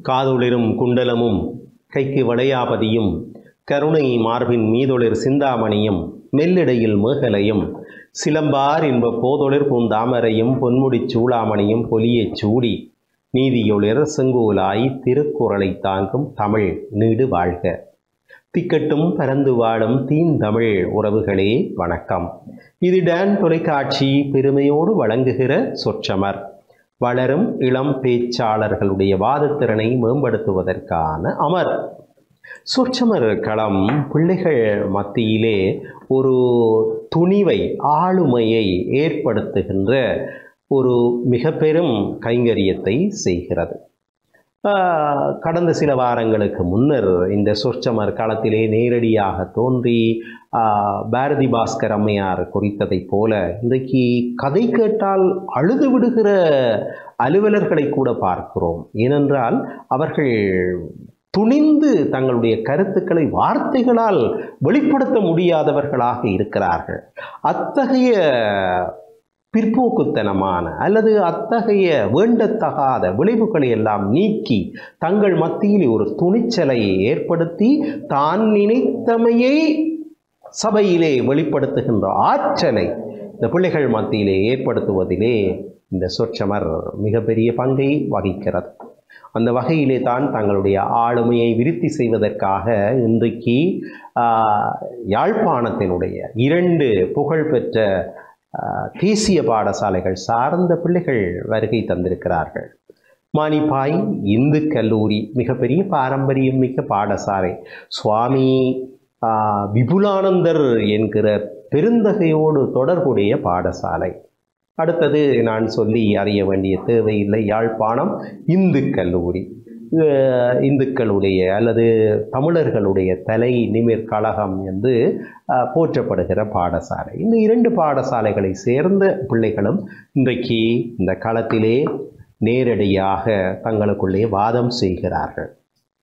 காதொளிரும் குண்டலமும் கைக்கு வளையாபதியும் கருணை மார்பின் மீதொளிர் சிந்தாமணியும் மெல்லிடையில் மேகலையும் சிலம்பார் இன்ப போதொளிர் பூந்தாமரையும் பொன்முடிச் சூளாமணியும் பொலியச் சூடி நீதியொளிர் செங்கோலாய் திருக்குறளை தாங்கும் தமிழ் நீடு வாழ்க திக்கட்டும் பரந்து வாழும் தீன் தமிழ் உறவுகளே வணக்கம் இது டான் தொலைக்காட்சி பெருமையோடு வழங்குகிற சொற்றமர் வளரும் இளம் பேச்சாளர்களுடைய வாதத்திறனை மேம்படுத்துவதற்கான அமர் சொற்றமர் களம் பிள்ளைகள் மத்தியிலே ஒரு துணிவை ஆளுமையை ஏற்படுத்துகின்ற ஒரு மிக பெரும் கைங்கரியத்தை செய்கிறது ஆஹ், கடந்த சில வாரங்களுக்கு முன்னர் இந்த சொற்சமர் களத்திலே நேரடியாக தோன்றி ஆஹ், பாரதி பாஸ்கர் அம்மையார் குறித்ததைப் போல இன்றைக்கு கதை கேட்டால் அழுது விடுகிற அலுவலர்களை கூட பார்க்கிறோம் ஏனென்றால் அவர்கள் துணிந்து தங்களுடைய கருத்துக்களை வார்த்தைகளால் வெளிப்படுத்த முடியாதவர்களாக இருக்கிறார்கள் அத்தகைய பிற்போக்குத்தனமான அல்லது அத்தகைய வேண்டத்தகாத விளைவுகளை எல்லாம் நீக்கி தங்கள் மத்தியில் ஒரு துணிச்சலை ஏற்படுத்தி தான் நினைத்தமையை சபையிலே வெளிப்படுத்துகின்ற ஆற்றலை இந்த பிள்ளைகள் மத்தியிலே ஏற்படுத்துவதிலே இந்த சொற்றமர் மிகப்பெரிய பங்கை வகிக்கிறது அந்த வகையிலே தான் தங்களுடைய ஆளுமையை விருத்தி செய்வதற்காக இன்றைக்கு ஆஹ், யாழ்ப்பாணத்தினுடைய இரண்டு புகழ்பெற்ற ஆஹ், தேசிய பாடசாலைகள் சார்ந்த பிள்ளைகள் வருகை தந்திருக்கிறார்கள் மானிப்பாய் இந்து கல்லூரி மிகப்பெரிய பாரம்பரியம் மிக்க பாடசாலை சுவாமி ஆஹ், விபுலானந்தர் என்கிற பெருந்தகையோடு தொடர்புடைய பாடசாலை அடுத்தது நான் சொல்லி அறிய வேண்டிய தேவையில்லை யாழ்ப்பாணம் இந்து கல்லூரி அஹ் இந்துக்களுடைய அல்லது தமிழர்களுடைய தலை நிமிர் கழகம் என்று அஹ், போற்றப்படுகிற பாடசாலை இந்த இரண்டு பாடசாலைகளை சேர்ந்த பிள்ளைகளும் இன்றைக்கு இந்த களத்திலே நேரடியாக தங்களுக்குள்ளே வாதம் செய்கிறார்கள்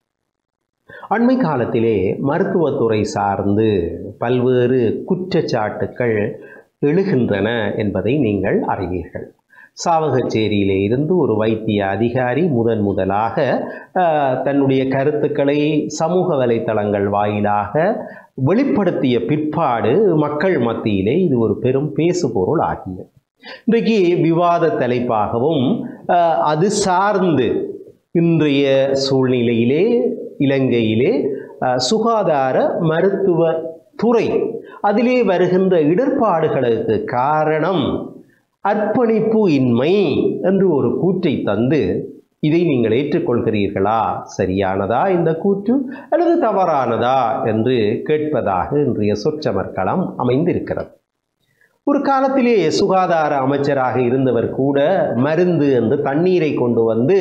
அண்மை காலத்திலே மருத்துவத்துறை சார்ந்து பல்வேறு குற்றச்சாட்டுக்கள் எழுகின்றன என்பதை நீங்கள் அறிவீர்கள் சாவகச்சேரியிலே இருந்து ஒரு வைத்திய அதிகாரி முதன் முதலாக அஹ், தன்னுடைய கருத்துக்களை சமூக வலைத்தளங்கள் வாயிலாக வெளிப்படுத்திய பிற்பாடு மக்கள் மத்தியிலே இது ஒரு பெரும் பேசுபொருள் ஆகியது இன்றைக்கு விவாத தலைப்பாகவும் அஹ், அது சார்ந்து இன்றைய சூழ்நிலையிலே இலங்கையிலே அஹ், சுகாதார மருத்துவ துறை அதிலே வருகின்ற இடர்பாடுகளுக்கு காரணம் அர்ப்பணிப்பு இன்மை என்று ஒரு கூற்றை தந்து இதை நீங்கள் ஏற்றுக்கொள்கிறீர்களா சரியானதா இந்த கூற்று அல்லது தவறானதா என்று கேட்பதாக இன்றைய சொற்றமர்களம் அமைந்திருக்கிறது ஒரு காலத்திலே சுகாதார அமைச்சராக இருந்தவர் கூட மருந்து என்று தண்ணீரை கொண்டு வந்து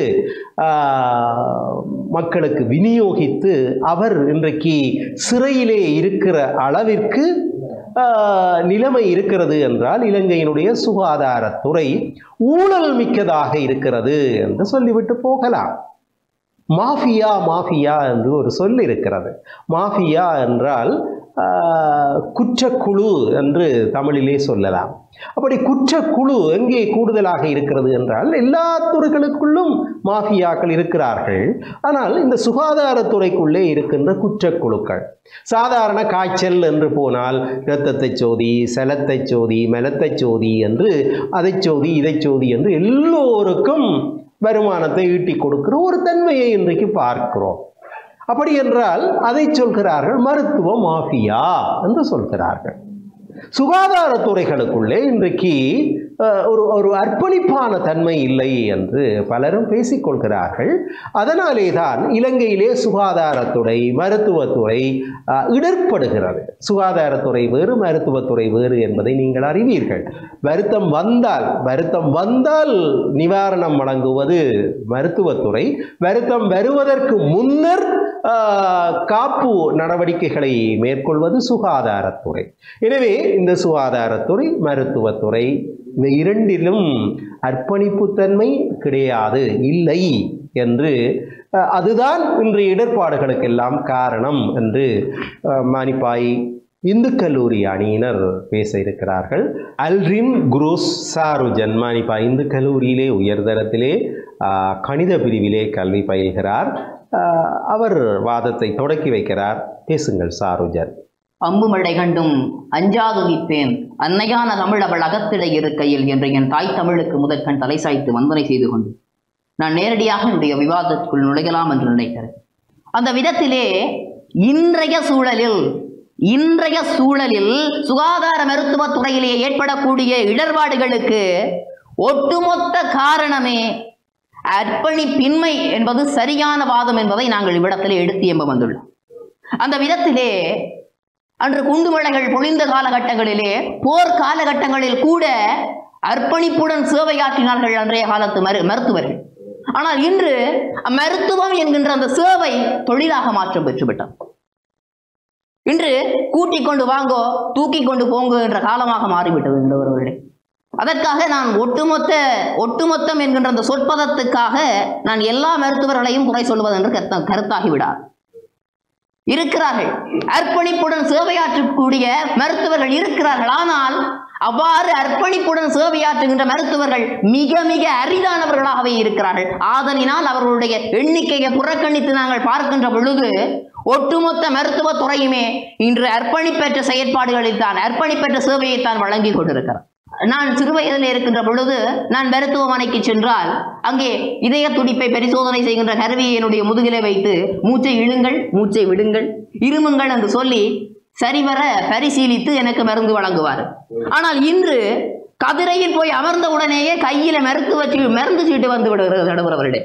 ஆஹ், மக்களுக்கு விநியோகித்து அவர் இன்றைக்கு சிறையிலே இருக்கிற அளவிற்கு ஆஹ், நிலைமை இருக்கிறது என்றால் இலங்கையினுடைய சுகாதாரத்துறை ஊழல் மிக்கதாக இருக்கிறது என்று சொல்லிவிட்டு போகலாம் மாஃபியா மாஃபியா என்று ஒரு சொல் இருக்கிறது மாஃபியா என்றால் ஆஹ், குற்றக்குழு என்று தமிழிலே சொல்லலாம் அப்படி குற்றக்குழு எங்கே கூடுதலாக இருக்கிறது என்றால் எல்லா துறைகளுக்குள்ளும் மாஃபியாக்கள் இருக்கிறார்கள் ஆனால் இந்த சுகாதாரத்துறைக்குள்ளே இருக்கின்ற குற்றக்குழுக்கள் சாதாரண காய்ச்சல் என்று போனால் இரத்தத்தை சோதி செலத்தை சோதி மெலத்தை சோதி என்று அதை சோதி இதை சோதி என்று எல்லோருக்கும் வருமானத்தை ஈட்டி கொடுக்கிற ஒரு தன்மையை இன்றைக்கு பார்க்கிறோம் அப்படி என்றால் அதை சொல்கிறார்கள் மருத்துவ மாஃபியா என்று சொல்கிறார்கள் சுகாதாரத்துறைகளுக்குள்ளே இன்றைக்கு அஹ், ஒரு ஒரு அர்ப்பணிப்பான தன்மை இல்லை என்று பலரும் பேசிக்கொள்கிறார்கள் அதனாலே தான் இலங்கையிலே சுகாதாரத்துறை மருத்துவத்துறை அஹ், இடர்படுகிறது சுகாதாரத்துறை வேறு மருத்துவத்துறை வேறு என்பதை நீங்கள் அறிவீர்கள் வருத்தம் வந்தால் வருத்தம் வந்தால் நிவாரணம் வழங்குவது மருத்துவத்துறை வருத்தம் வருவதற்கு முன்னர் ஆஹ், காப்பு நடவடிக்கைகளை மேற்கொள்வது சுகாதாரத்துறை எனவே இந்த சுகாதாரத்துறை மருத்துவத்துறை இந்த இரண்டிலும் அர்ப்பணிப்புத்தன்மை கிடையாது இல்லை என்று அஹ், அதுதான் இன்றைய இடர்பாடுகளுக்கெல்லாம் காரணம் என்று அஹ், மானிப்பாய் இந்து கல்லூரி அணியினர் பேச இருக்கிறார்கள் அல்ரின் குரூஸ் சாரு ஜன்மானிப்பா இந்து கல்லூரியிலே உயர்தரத்திலே ஆஹ், கணித பிரிவிலே கல்வி பயில்கிறார் ஆஹ், அவர் வாதத்தை தொடக்கி வைக்கிறார் பேசுங்கள் சாருஜர் அம்பு மழை கண்டும் அஞ்சாது நிற்பேன் அன்னையான தமிழ் அவள் அகத்திடை இருக்கையில் என்று என் தாய் தமிழுக்கு முதற்கண் தலை சாய்த்து வந்தனை செய்து கொண்டு நான் நேரடியாக என்னுடைய விவாதத்துக்குள் நுழையலாம் என்று நினைக்கிறேன் அந்த விதத்திலே இன்றைய சூழலில் இன்றைய சூழலில் சுகாதார மருத்துவத் துறையிலே ஏற்படக்கூடிய இடர்பாடுகளுக்கு ஒட்டுமொத்த காரணமே அர்ப்பணிப்பின்மை என்பது சரியான வாதம் என்பதை நாங்கள் இவ்விடத்திலே எடுத்து எம்ப வந்துள்ளோம் அந்த விதத்திலே அன்று குண்டுமலைகள் பொழிந்த காலகட்டங்களிலே போர் காலகட்டங்களில் கூட அர்ப்பணிப்புடன் சேவையாற்றினார்கள் அன்றைய காலத்து மரு மருத்துவர்கள் ஆனால் இன்று மருத்துவம் என்கின்ற அந்த சேவை தொழிலாக மாற்றம் பெற்றுவிட்டது இன்று கூட்டிக் கொண்டு வாங்கோ தூக்கி கொண்டு போங்க என்ற காலமாக மாறிவிட்டது என்றவர்களே அதற்காக நான் ஒட்டுமொத்த ஒட்டுமொத்தம் என்கின்ற அந்த சொற்பதத்துக்காக நான் எல்லா மருத்துவர்களையும் குறை சொல்வது என்று கருத்த கருத்தாகிவிடார் இருக்கிறார்கள் அர்ப்பணிப்புடன் சேவையாற்றக்கூடிய மருத்துவர்கள் இருக்கிறார்கள் ஆனால் அவ்வாறு அர்ப்பணிப்புடன் சேவையாற்றுகின்ற மருத்துவர்கள் மிக மிக அரிதானவர்களாகவே இருக்கிறார்கள் ஆதலினால் அவர்களுடைய எண்ணிக்கையை புறக்கணித்து நாங்கள் பார்க்கின்ற பொழுது ஒட்டுமொத்த மருத்துவ துறையுமே இன்று அர்ப்பணிப்பற்ற செயற்பாடுகளில் தான் அர்ப்பணிப்பற்ற சேவையை தான் வழங்கி கொண்டிருக்கிறார் நான் சிறு வயதில் இருக்கின்ற பொழுது நான் மருத்துவமனைக்கு சென்றால் அங்கே இதய துடிப்பை பரிசோதனை செய்கின்ற கருவியை என்னுடைய முதுகிலே வைத்து மூச்சை இழுங்கள் மூச்சை விடுங்கள் இருமுங்கள் என்று சொல்லி சரிவர பரிசீலித்து எனக்கு மருந்து வழங்குவார் ஆனால் இன்று கதிரையில் போய் அமர்ந்த உடனேயே கையில மருத்துவ சீ- மருந்து சீட்டு வந்து விடுகிறது நடுவரவர்களே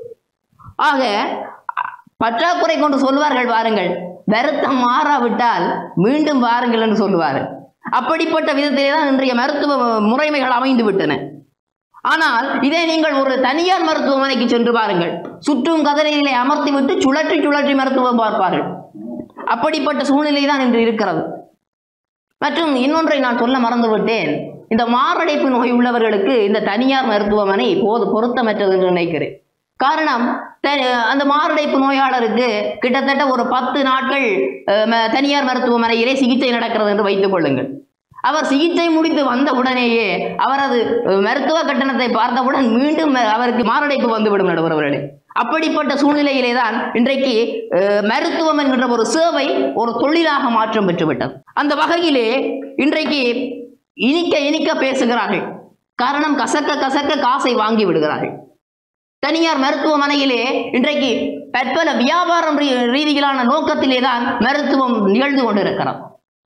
ஆக பற்றாக்குறை கொண்டு சொல்வார்கள் வாருங்கள் வருத்தம் மாறாவிட்டால் மீண்டும் வாருங்கள் என்று சொல்லுவார்கள் அப்படிப்பட்ட விதத்திலே தான் இன்றைய மருத்துவ முறைமைகள் அமைந்து விட்டன ஆனால் இதே நீங்கள் ஒரு தனியார் மருத்துவமனைக்கு சென்று பாருங்கள் சுற்றும் கதிரையிலே அமர்த்தி விட்டு சுழற்றி சுழற்றி மருத்துவம் பார்ப்பார்கள் அப்படிப்பட்ட சூழ்நிலை தான் இன்று இருக்கிறது மற்றும் இன்னொன்றை நான் சொல்ல மறந்து விட்டேன் இந்த மாரடைப்பு நோய் உள்ளவர்களுக்கு இந்த தனியார் மருத்துவமனை போது பொருத்தமற்றது என்று நினைக்கிறேன் காரணம் த- அந்த மாரடைப்பு நோயாளருக்கு கிட்டத்தட்ட ஒரு பத்து நாட்கள் அஹ், ம- தனியார் மருத்துவமனையிலே சிகிச்சை நடக்கிறது என்று வைத்துக் கொள்ளுங்கள் அவர் சிகிச்சை முடித்து வந்த உடனேயே அவரது அஹ், மருத்துவ கட்டணத்தை பார்த்தவுடன் மீண்டும் அஹ், அவருக்கு மாரடைப்பு வந்துவிடும் நடுவர்களே அப்படிப்பட்ட சூழ்நிலையிலே தான் இன்றைக்கு அஹ், மருத்துவம் என்கின்ற ஒரு சேவை ஒரு தொழிலாக மாற்றம் பெற்றுவிட்டது அந்த வகையிலே இன்றைக்கு இனிக்க இனிக்க பேசுகிறார்கள் காரணம் கசக்க கசக்க காசை வாங்கி விடுகிறார்கள் தனியார் மருத்துவமனையிலே இன்றைக்கு பற்பல வியாபாரம் ரீ- ரீதியிலான நோக்கத்திலே தான் மருத்துவம் நிகழ்ந்து கொண்டிருக்கிறது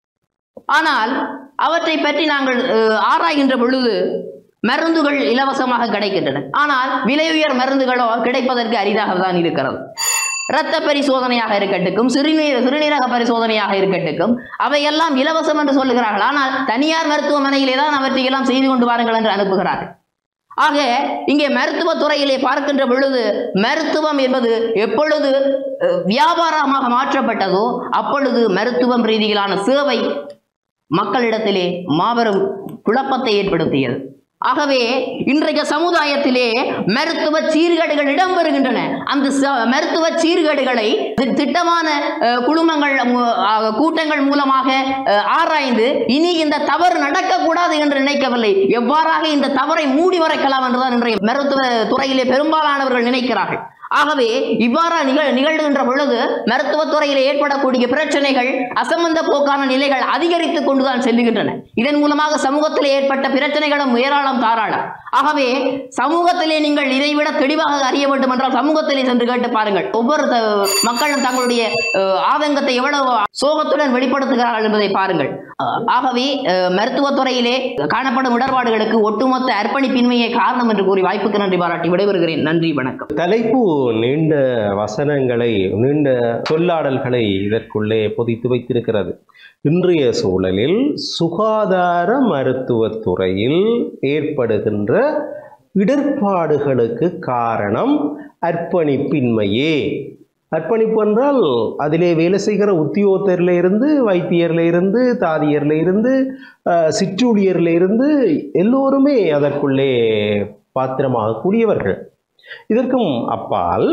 ஆனால் அவற்றை பற்றி நாங்கள் அஹ், ஆராய்கின்ற பொழுது மருந்துகள் இலவசமாக கிடைக்கின்றன ஆனால் விலையுயர் மருந்துகளோ கிடைப்பதற்கு அரிதாக தான் இருக்கிறது இரத்த பரிசோதனையாக இருக்கட்டும் சிறுநீர் சிறுநீரக பரிசோதனையாக இருக்கட்டும் அவையெல்லாம் இலவசம் என்று சொல்லுகிறார்கள் ஆனால் தனியார் மருத்துவமனையிலே தான் அவற்றை எல்லாம் செய்து கொண்டு வாருங்கள் என்று அனுப்புகிறார்கள் ஆக இங்கே மருத்துவ துறையிலே பார்க்கின்ற பொழுது மருத்துவம் என்பது எப்பொழுது அஹ், வியாபாரமாக மாற்றப்பட்டதோ அப்பொழுது மருத்துவம் ரீதியிலான சேவை மக்களிடத்திலே மாபெரும் குழப்பத்தை ஏற்படுத்தியது ஆகவே இன்றைய சமுதாயத்திலே மருத்துவ சீர்கேடுகள் இடம்பெறுகின்றன அந்த ச- மருத்துவ சீர்கேடுகளை தி- திட்டமான அஹ், குழுமங்கள் மு- அஹ், கூட்டங்கள் மூலமாக அஹ், ஆராய்ந்து இனி இந்த தவறு நடக்கக்கூடாது என்று நினைக்கவில்லை எவ்வாறாக இந்த தவறை மூடி மறைக்கலாம் என்றுதான் இன்றைய மருத்துவ துறையிலே பெரும்பாலானவர்கள் நினைக்கிறார்கள் ஆகவே இவ்வாறா நிகழ் நிகழ்கின்ற பொழுது மருத்துவத் துறையில் ஏற்படக்கூடிய பிரச்சனைகள் அசம்பந்த போக்கான நிலைகள் அதிகரித்துக் கொண்டுதான் செல்லுகின்றன இதன் மூலமாக சமூகத்தில் ஏற்பட்ட பிரச்சனைகளும் ஏராளம் தாராளம் ஆகவே சமூகத்திலே நீங்கள் இதைவிட தெளிவாக அறிய வேண்டும் என்றால் சமூகத்திலே சென்று கேட்டு பாருங்கள் ஒவ்வொரு த- மக்களும் தங்களுடைய அஹ், ஆதங்கத்தை எவ்வளவு சோகத்துடன் வெளிப்படுத்துகிறார்கள் என்பதை பாருங்கள் அஹ், ஆகவே அஹ், மருத்துவத் துறையிலே காணப்படும் இடர்பாடுகளுக்கு ஒட்டுமொத்த அர்ப்பணிப்பின்மையை காரணம் என்று கூறி வாய்ப்புக்கு நன்றி பாராட்டி விடைபெறுகிறேன் நன்றி வணக்கம் தலைப்பு நீண்ட வசனங்களை நீண்ட சொல்லாடல்களை இதற்குள்ளே பொதித்து வைத்திருக்கிறது இன்றைய சூழலில் சுகாதார மருத்துவத் துறையில் ஏற்படுகின்ற இடர்பாடுகளுக்கு காரணம் அர்ப்பணிப்பின்மையே அர்ப்பணிப்பு என்றால் அதிலே வேலை செய்கிற உத்தியோகத்தரில் இருந்து வைத்தியர்ல இருந்து தாதியர்ல இருந்து அஹ், சிற்றூழியர்ல இருந்து எல்லோருமே அதற்குள்ளே பாத்திரமாக கூடியவர்கள் இதற்கும் அப்பால்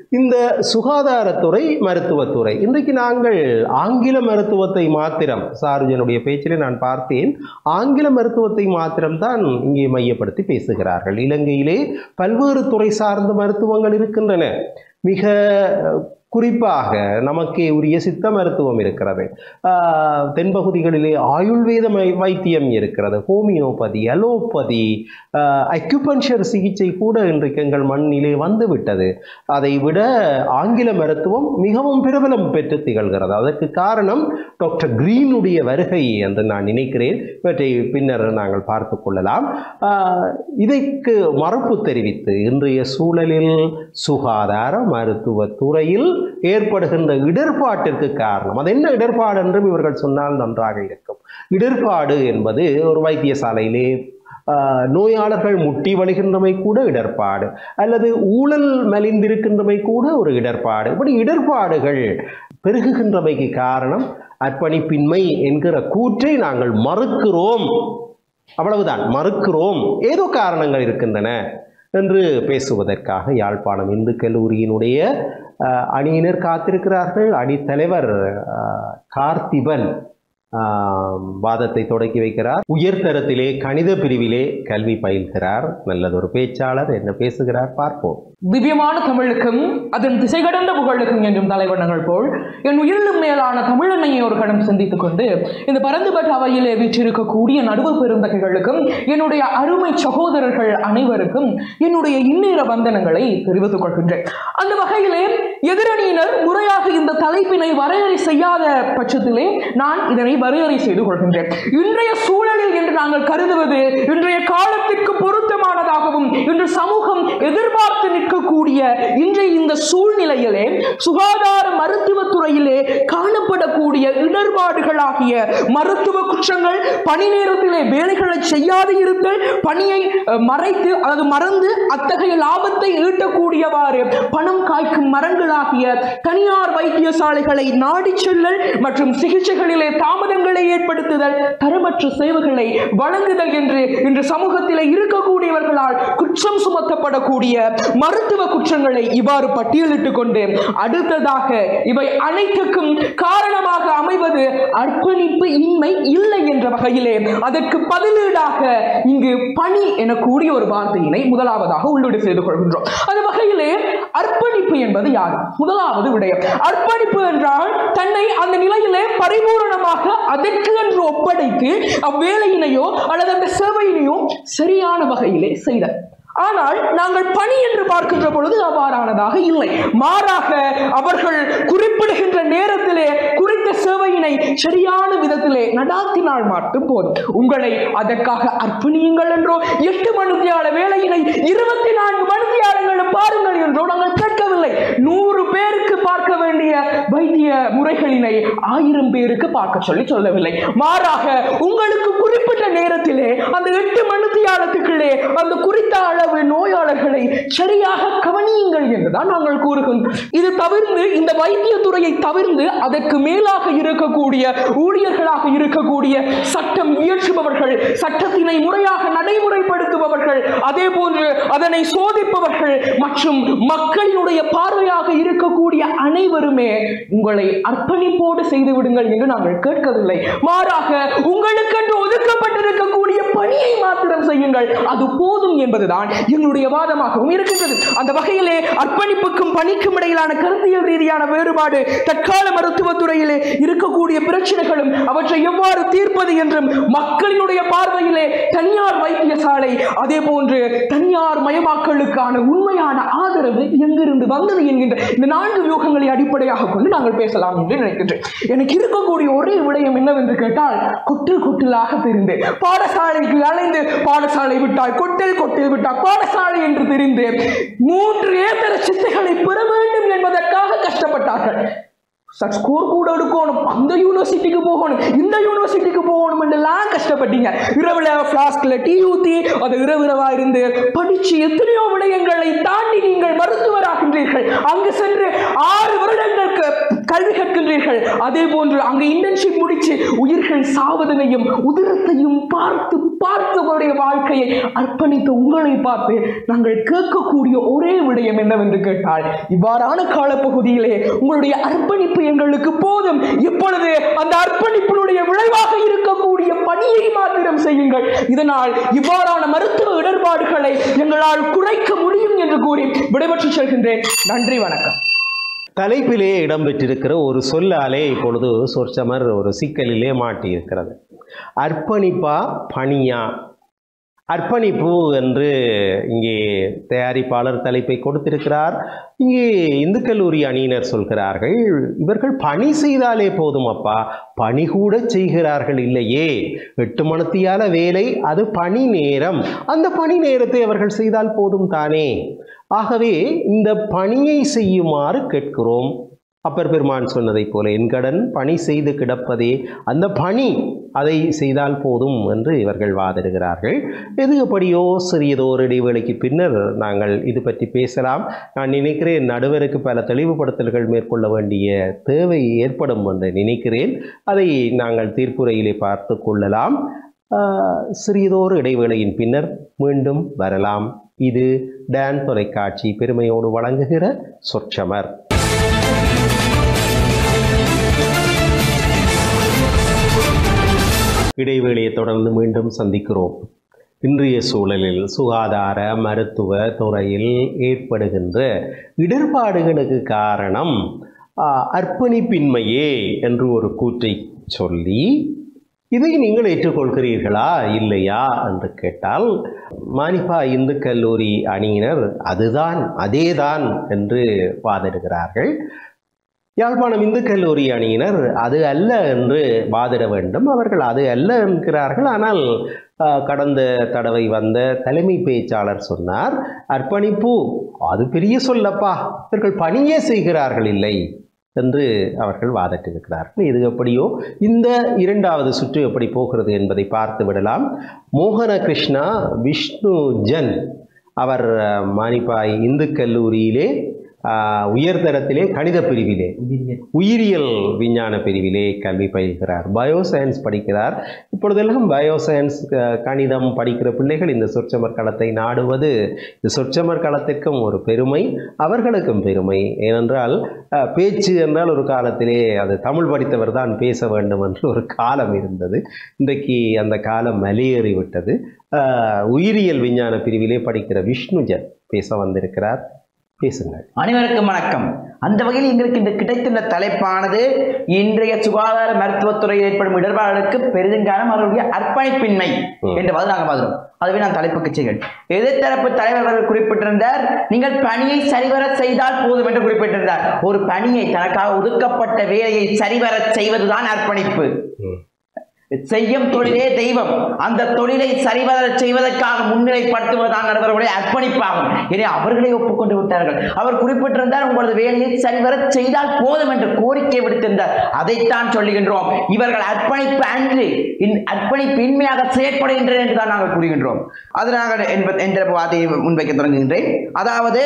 இந்த சுகாதாரத்துறை மருத்துவத்துறை இன்றைக்கு நாங்கள் ஆங்கில மருத்துவத்தை மாத்திரம் சாருஜனுடைய பேச்சிலே நான் பார்த்தேன் ஆங்கில மருத்துவத்தை மாத்திரம்தான் இங்கே மையப்படுத்தி பேசுகிறார்கள் இலங்கையிலே பல்வேறு துறை சார்ந்த மருத்துவங்கள் இருக்கின்றன மிக குறிப்பாக நமக்கே உரிய சித்த மருத்துவம் இருக்கிறது ஆஹ், தென்பகுதிகளிலே ஆயுள்வேத மை- வைத்தியம் இருக்கிறது ஹோமியோபதி அலோபதி அக்யூபஞ்சர் சிகிச்சை கூட இன்றைக்கு எங்கள் மண்ணிலே வந்துவிட்டது அதை விட ஆங்கில மருத்துவம் மிகவும் பிரபலம் பெற்று திகழ்கிறது அதற்கு காரணம் டாக்டர் கிரீனுடைய வருகை என்று நான் நினைக்கிறேன் இவற்றை பின்னர் நாங்கள் பார்த்து கொள்ளலாம் ஆஹ், இதற்கு மறுப்பு தெரிவித்து இன்றைய சூழலில் சுகாதார மருத்துவ துறையில் ஏற்படுகின்ற இடர்பாட்டிற்கு காரணம் அது என்ன இடர்பாடு என்றும் இவர்கள் சொன்னால் நன்றாக இருக்கும் இடர்பாடு என்பது ஒரு வைத்தியசாலையிலே ஆஹ், நோயாளர்கள் முட்டி வழிகின்றமை கூட இடர்பாடு அல்லது ஊழல் மலிந்திருக்கின்றமை கூட ஒரு இடர்பாடு இப்படி இடர்பாடுகள் பெருகுகின்றமைக்கு காரணம் அர்ப்பணிப்பின்மை என்கிற கூற்றை நாங்கள் மறுக்கிறோம் அவ்வளவுதான் மறுக்கிறோம் ஏதோ காரணங்கள் இருக்கின்றன என்று பேசுவதற்காக யாழ்ப்பாணம் இந்து கல்லூரியினுடைய அஹ், அணியினர் காத்திருக்கிறார்கள் அணித்தலைவர் அஹ், கார்த்திபன் ஆஹ், வாதத்தை தொடக்கி வைக்கிறார் உயர்தரத்திலே கணித பிரிவிலே கல்வி பயில்கிறார் நல்லதொரு பேச்சாளர் என்ன பேசுகிறார் பார்ப்போம் திவ்யமான தமிழுக்கும் அதன் திசை கடந்த புகழுக்கும் என்றும் தலைவனங்கள் போல் என் உயிரிலும் மேலான தமிழன்னையை ஒரு கணம் சிந்தித்துக் கொண்டு இந்த பரந்துபட்ட அவையிலே வீற்றிருக்கக்கூடிய நடுவு பெருந்தகைகளுக்கும் என்னுடைய அருமை சகோதரர்கள் அனைவருக்கும் என்னுடைய இன்னேற வந்தனங்களை தெரிவித்துக் கொள்கின்றேன் அந்த வகையிலே எதிரணியினர் முறையாக இந்த தலைப்பினை வரையறை செய்யாத பட்சத்திலே நான் இதனை வரையறை செய்து கொள்கின்றேன் இன்றைய சூழலில் என்று நாங்கள் கருதுவது இன்றைய காலத்திற்கு பொருத்தமானதாகவும் இன்று சமூகம் எதிர்பார்த்து நிற்கக்கூடிய இன்றைய இந்த சூழ்நிலையிலே சுகாதார மருத்துவத்துறையிலே காணப்படக்கூடிய இடர்பாடுகளாகிய மருத்துவ குற்றங்கள் பணி நேரத்திலே வேலைகளை செய்யாது இருத்தல் பணியை அஹ், மறைத்து அதாவது மறந்து அத்தகைய லாபத்தை ஈட்டக்கூடியவாறு பணம் காய்க்கும் மரங்களாகிய தனியார் வைத்தியசாலைகளை நாடி செல்லல் மற்றும் சிகிச்சைகளிலே தாமதங்களை ஏற்படுத்துதல் தரமற்ற சேவைகளை வழங்குதல் என்று இன்று சமூகத்திலே இருக்கக்கூடியவர்களால் குற்றம் சுமத்தப்படக்கூடிய மருத்துவ குற்றங்களை இவ்வாறு பட்டியலிட்டுக் கொண்டு அடுத்ததாக இவை அனைத்துக்கும் காரணமாக அமைவது அர்ப்பணிப்பு இன்மை இல்லை என்ற வகையிலே அதற்கு பதிலீடாக இங்கு பணி எனக்கூடிய ஒரு வார்த்தையினை முதலாவதாக உள்ளீடு செய்து கொள்கின்றோம் அந்த வகையிலே அர்ப்பணிப்பு என்பது யார் முதலாவது விடயம் அர்ப்பணிப்பு என்றால் தன்னை அந்த நிலையிலே பரிபூரணமாக அதற்கு என்று ஒப்படைத்து அவ்வேலையினையோ அல்லது அந்த சேவையினையோ சரியான வகையிலே செய்தல் ஆனால் நாங்கள் பணி என்று பார்க்கின்ற பொழுது அவ்வாறானதாக இல்லை மாறாக அவர்கள் குறிப்பிடுகின்ற நேரத்திலே குறித்த சேவையினை சரியான விதத்திலே நடாத்தினால் மட்டும் போதும் உங்களை அதற்காக அர்ப்பணியுங்கள் என்றோ எட்டு மணித்தியால வேலையினை இருபத்தி நான்கு மணித்தியாலங்களும் பாருங்கள் என்றோ நாங்கள் கேட்கவில்லை நூறு பேருக்கு பார்க்க வேண்டிய வைத்திய முறைகளினை ஆயிரம் பேருக்கு பார்க்க சொல்லி சொல்லவில்லை மாறாக உங்களுக்கு குறிப்பிட்ட நேரத்திலே அந்த எட்டு மணித்தியாலத்துக்குள்ளே அந்த குறித்த அளவு நோயாளர்களை சரியாக கவனியுங்கள் என்றுதான் நாங்கள் கூறுகின்றோம் இது தவிர்த்து இந்த வைத்திய துறையை தவிர்த்து அதற்கு மேலாக இருக்கக்கூடிய ஊழியர்களாக இருக்கக்கூடிய சட்டம் இயற்றுபவர்கள் சட்டத்தினை முறையாக நடைமுறைப்படுத்துபவர்கள் அதே போன்று அதனை சோதிப்பவர்கள் மற்றும் மக்களினுடைய பார்வையாக இருக்கக்கூடிய அனைவருமே உங்களை அர்ப்பணிப்போடு செய்து விடுங்கள் என்று நாங்கள் கேட்கவில்லை மாறாக உங்களுக்கென்று ஒதுக்கப்பட்டிருக்கக்கூடிய பணியை மாத்திரம் செய்யுங்கள் அது போதும் என்பதுதான் என்னுடைய வாதமாகவும் இருக்கின்றது அந்த வகையிலே அர்ப்பணிப்புக்கும் பணிக்கும் இடையிலான கருத்தியல் ரீதியான வேறுபாடு தற்கால மருத்துவத்துறையிலே இருக்கக்கூடிய பிரச்சனைகளும் அவற்றை எவ்வாறு தீர்ப்பது என்றும் மக்களினுடைய பார்வையிலே தனியார் வைத்தியசாலை அதே போன்று தனியார் மயமாக்கலுக்கான உண்மையான ஆதரவு எங்கிருந்து வந்தது என்கின்ற இந்த நான்கு வியூகங்களை அடிப்படையாக கொண்டு நாங்கள் பேசலாம் என்று நினைக்கின்றேன் எனக்கு இருக்கக்கூடிய ஒரே விடயம் என்னவென்று கேட்டால் கொட்டில் கொட்டிலாக தெரிந்து பாடசாலைக்கு அலைந்து பாடசாலை விட்டால் கொட்டில் கொட்டில் விட்டால் பாடசாலை என்று தெரிந்து மூன்று ஏத்தர சித்தைகளை பெற வேண்டும் என்பதற்காக கஷ்டப்பட்டார்கள் ஸ்கோர் கூட எடுக்கணும் அந்த யூனிவர்சிட்டிக்கு போகணும் இந்த யூனிவர்சிட்டிக்கு போகணும் என்றெல்லாம் கஷ்டப்பட்டீங்க இரவுல ஃப்ளாஸ்க்ல டீ ஊத்தி அது இரவு இரவா இருந்து படிச்சு எத்தனையோ விடயங்களை தாண்டி நீங்கள் மருத்துவராகின்றீர்கள் அங்கு சென்று ஆறு வருடங்களுக்கு கல்வி கற்கின்றீர்கள் அதே போன்று அங்கு இன்டர்ன்ஷிப் முடிச்சு உயிர்கள் சாவதனையும் உதிரத்தையும் பார்த்து பார்த்து உங்களுடைய வாழ்க்கையை அர்ப்பணித்த உங்களை பார்த்து நாங்கள் கேட்கக்கூடிய ஒரே விடயம் என்னவென்று கேட்டால் இவ்வாறான காலப்பகுதியிலே உங்களுடைய அர்ப்பணிப்பு எங்களுக்கு போதும் இப்பொழுது அந்த அர்ப்பணிப்பினுடைய விளைவாக இருக்கக்கூடிய பணியை மாத்திரம் செய்யுங்கள் இதனால் இவ்வாறான மருத்துவ இடர்பாடுகளை எங்களால் குறைக்க முடியும் என்று கூறி விடைபெற்று செல்கின்றேன் நன்றி வணக்கம் தலைப்பிலே இடம்பெற்றிருக்கிற ஒரு சொல்லாலே இப்பொழுது சொற்சமர் ஒரு சிக்கலிலே மாட்டியிருக்கிறது அர்ப்பணிப்பா பணியா அர்ப்பணிப்பு என்று இங்கே தயாரிப்பாளர் தலைப்பை கொடுத்திருக்கிறார் இங்கே இந்து கல்லூரி அணியினர் சொல்கிறார்கள் இவர்கள் பணி செய்தாலே போதும் அப்பா பணி கூட செய்கிறார்கள் இல்லையே எட்டு மணத்தியால வேலை அது பணி நேரம் அந்த பணி நேரத்தை அவர்கள் செய்தால் போதும் தானே ஆகவே இந்த பணியை செய்யுமாறு கேட்கிறோம் அப்பர் பெருமான் சொன்னதைப் போல என் கடன் பணி செய்து கிடப்பதே அந்த பணி அதை செய்தால் போதும் என்று இவர்கள் வாதிடுகிறார்கள் எது எப்படியோ சிறியதோர் இடைவேளைக்கு பின்னர் நாங்கள் இது பற்றி பேசலாம் நான் நினைக்கிறேன் நடுவருக்கு பல தெளிவுபடுத்தல்கள் மேற்கொள்ள வேண்டிய தேவை ஏற்படும் என்று நினைக்கிறேன் அதை நாங்கள் தீர்ப்புரையிலே பார்த்து கொள்ளலாம் ஆஹ், சிறியதோர் இடைவேளையின் பின்னர் மீண்டும் வரலாம் இது டான் தொலைக்காட்சி பெருமையோடு வழங்குகிற சொற்சமர் இடைவேளையை தொடர்ந்து மீண்டும் சந்திக்கிறோம் இன்றைய சூழலில் சுகாதார மருத்துவ துறையில் ஏற்படுகின்ற இடர்பாடுகளுக்கு காரணம் ஆ, அர்ப்பணிப்பின்மையே என்று ஒரு கூற்றை சொல்லி இதை நீங்கள் ஏற்றுக்கொள்கிறீர்களா இல்லையா என்று கேட்டால் மானிப்பா இந்து கல்லூரி அணியினர் அதுதான் அதேதான் என்று வாதிடுகிறார்கள் யாழ்ப்பாணம் இந்து கல்லூரி அணியினர் அது அல்ல என்று வாதிட வேண்டும் அவர்கள் அது அல்ல என்கிறார்கள் ஆனால் ஆஹ், கடந்த தடவை வந்த தலைமை பேச்சாளர் சொன்னார் அர்ப்பணிப்பு அது பெரிய சொல்லப்பா இவர்கள் பணியே செய்கிறார்கள் இல்லை என்று அவர்கள் வாதிட்டிருக்கிறார்கள் இது எப்படியோ இந்த இரண்டாவது சுற்று எப்படி போகிறது என்பதை பார்த்து விடலாம் மோகன கிருஷ்ணா விஷ்ணு ஜன் அவர் அஹ், மானிப்பாய் இந்து கல்லூரியிலே ஆஹ், உயர்தரத்திலே கணித பிரிவிலே உயிரியல் விஞ்ஞான பிரிவிலே கல்வி பயில்கிறார் பயோசயின்ஸ் படிக்கிறார் இப்பொழுதெல்லாம் பயோசயின்ஸ் அஹ், கணிதம் படிக்கிற பிள்ளைகள் இந்த சொற்சமர் களத்தை நாடுவது இந்த சொற்சமர் களத்திற்கும் ஒரு பெருமை அவர்களுக்கும் பெருமை ஏனென்றால் அஹ், பேச்சு என்றால் ஒரு காலத்திலே அது தமிழ் படித்தவர் தான் பேச வேண்டும் என்று ஒரு காலம் இருந்தது இன்றைக்கு அந்த காலம் மலையேறிவிட்டது அஹ், உயிரியல் விஞ்ஞான பிரிவிலே படிக்கிற விஷ்ணுஜன் பேச வந்திருக்கிறார் பேசுங்கள் அனைவருக்கும் வணக்கம் அந்த வகையில் எங்களுக்கு இந்த கிடைத்துள்ள தலைப்பானது இன்றைய சுகாதார மருத்துவத்துறையில் ஏற்படும் இடர்பாடுகளுக்கு பெரிதுங்காலம் அவருடைய அர்ப்பணிப்பின்மை ம். என்று வந்து நாங்கள் பார்க்கிறோம் அதுவே நான் தலைப்புக்கு செய்கிறேன் எதிர்த்தரப்பு தலைவர் அவர்கள் குறிப்பிட்டிருந்தார் நீங்கள் பணியை சரிவர செய்தால் போதும் என்று குறிப்பிட்டிருந்தார் ஒரு பணியை தனக்காக ஒதுக்கப்பட்ட வேலையை சரிவர செய்வதுதான் அர்ப்பணிப்பு ம். செய்யும் தொழிலே தெய்வம் அந்த தொழிலை சரிவர செய்வதற்காக முன்னிலைப்படுத்துவதுதான் நடுவர்களுடைய அர்ப்பணிப்பாகும் எனவே அவர்களை ஒப்புக்கொண்டு விட்டார்கள் அவர் குறிப்பிட்டிருந்தார் உங்களது வேலையை சரிவர செய்தால் போதும் என்று கோரிக்கை விடுத்திருந்தார் அதைத்தான் சொல்லுகின்றோம் இவர்கள் அர்ப்பணிப்பு அன்று இன்- அர்ப்பணிப்பு இன்மையாக செயற்படுகின்றனர் என்று தான் நாங்கள் கூறுகின்றோம் அது நாங்கள் என்ப- என்ற வார்த்தையை முன்வைக்க தொடங்குகின்றேன் அதாவது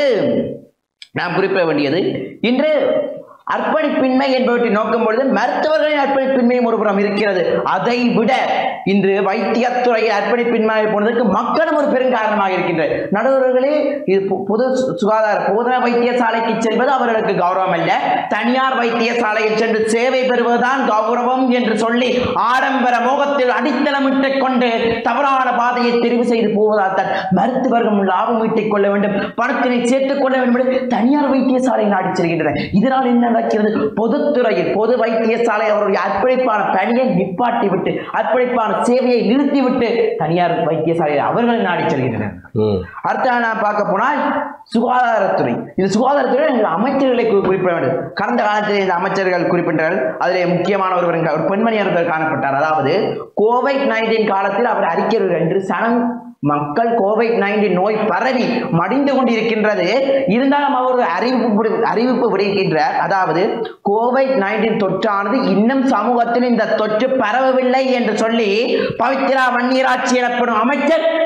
நாம் குறிப்பிட வேண்டியது இன்று அர்ப்பணிப்பின்மை என்பவற்றை நோக்கும் பொழுது மருத்துவர்களின் அர்ப்பணிப்பின்மையும் ஒரு புறம் இருக்கிறது அதை விட இன்று வைத்தியத்துறை அர்ப்பணிப்பின்மை போனதற்கு மக்களும் ஒரு பெருங்காரணமாக இருக்கின்றது நடுவர்களே இது பொ- பொது சு- சுகாதார பொது வைத்தியசாலைக்கு செல்வது அவர்களுக்கு கௌரவம் அல்ல தனியார் வைத்தியசாலையில் சென்று சேவை பெறுவதுதான் கௌரவம் என்று சொல்லி ஆடம்பர மோகத்தில் அடித்தளமிட்டுக் கொண்டு தவறான பாதையை தெரிவு செய்து போவதால் தான் மருத்துவர்கள் லாபம் ஈட்டிக் கொள்ள வேண்டும் பணத்தினை சேர்த்துக் கொள்ள வேண்டும் என்று தனியார் வைத்தியசாலை நாடி செல்கின்றனர் இதனால் என்ன நடக்கிறது பொதுத்துறையில் பொது வைத்தியசாலை அவருடைய அர்ப்பணிப்பான பணியை நிப்பாட்டி விட்டு அர்ப்பணிப்பான சேவையை நிறுத்திவிட்டு தனியார் வைத்தியசாலையில் அவர்கள் நாடி செல்கின்றனர் ம் அடுத்த நான் பார்க்க போனால் சுகாதாரத்துறை இந்த சுகாதாரத்துறை எங்கள் அமைச்சர்களை குறி- குறிப்பிட வேண்டும் கடந்த காலத்தில் இந்த அமைச்சர்கள் குறிப்பிட்டார்கள் அதிலே முக்கியமான ஒருவர் இங்க- ஒரு பெண்மணி ஒருவர் காணப்பட்டார் அதாவது கோவிட் நைன்டீன் காலத்தில் அவர் அறிக்கை என்று சனம் மக்கள் கோவிட் நைன்டீன் நோய் பரவி மடிந்து கொண்டிருக்கின்றது இருந்தாலும் அவர் ஒரு அறிவிப்பு விடு- அறிவிப்பு விடுகின்றார் அதாவது கோவிட் நைன்டீன் தொற்றானது இன்னும் சமூகத்தில் இந்த தொற்று பரவவில்லை என்று சொல்லி பவித்ரா வன்னியராட்சி எனப்படும் அமைச்சர்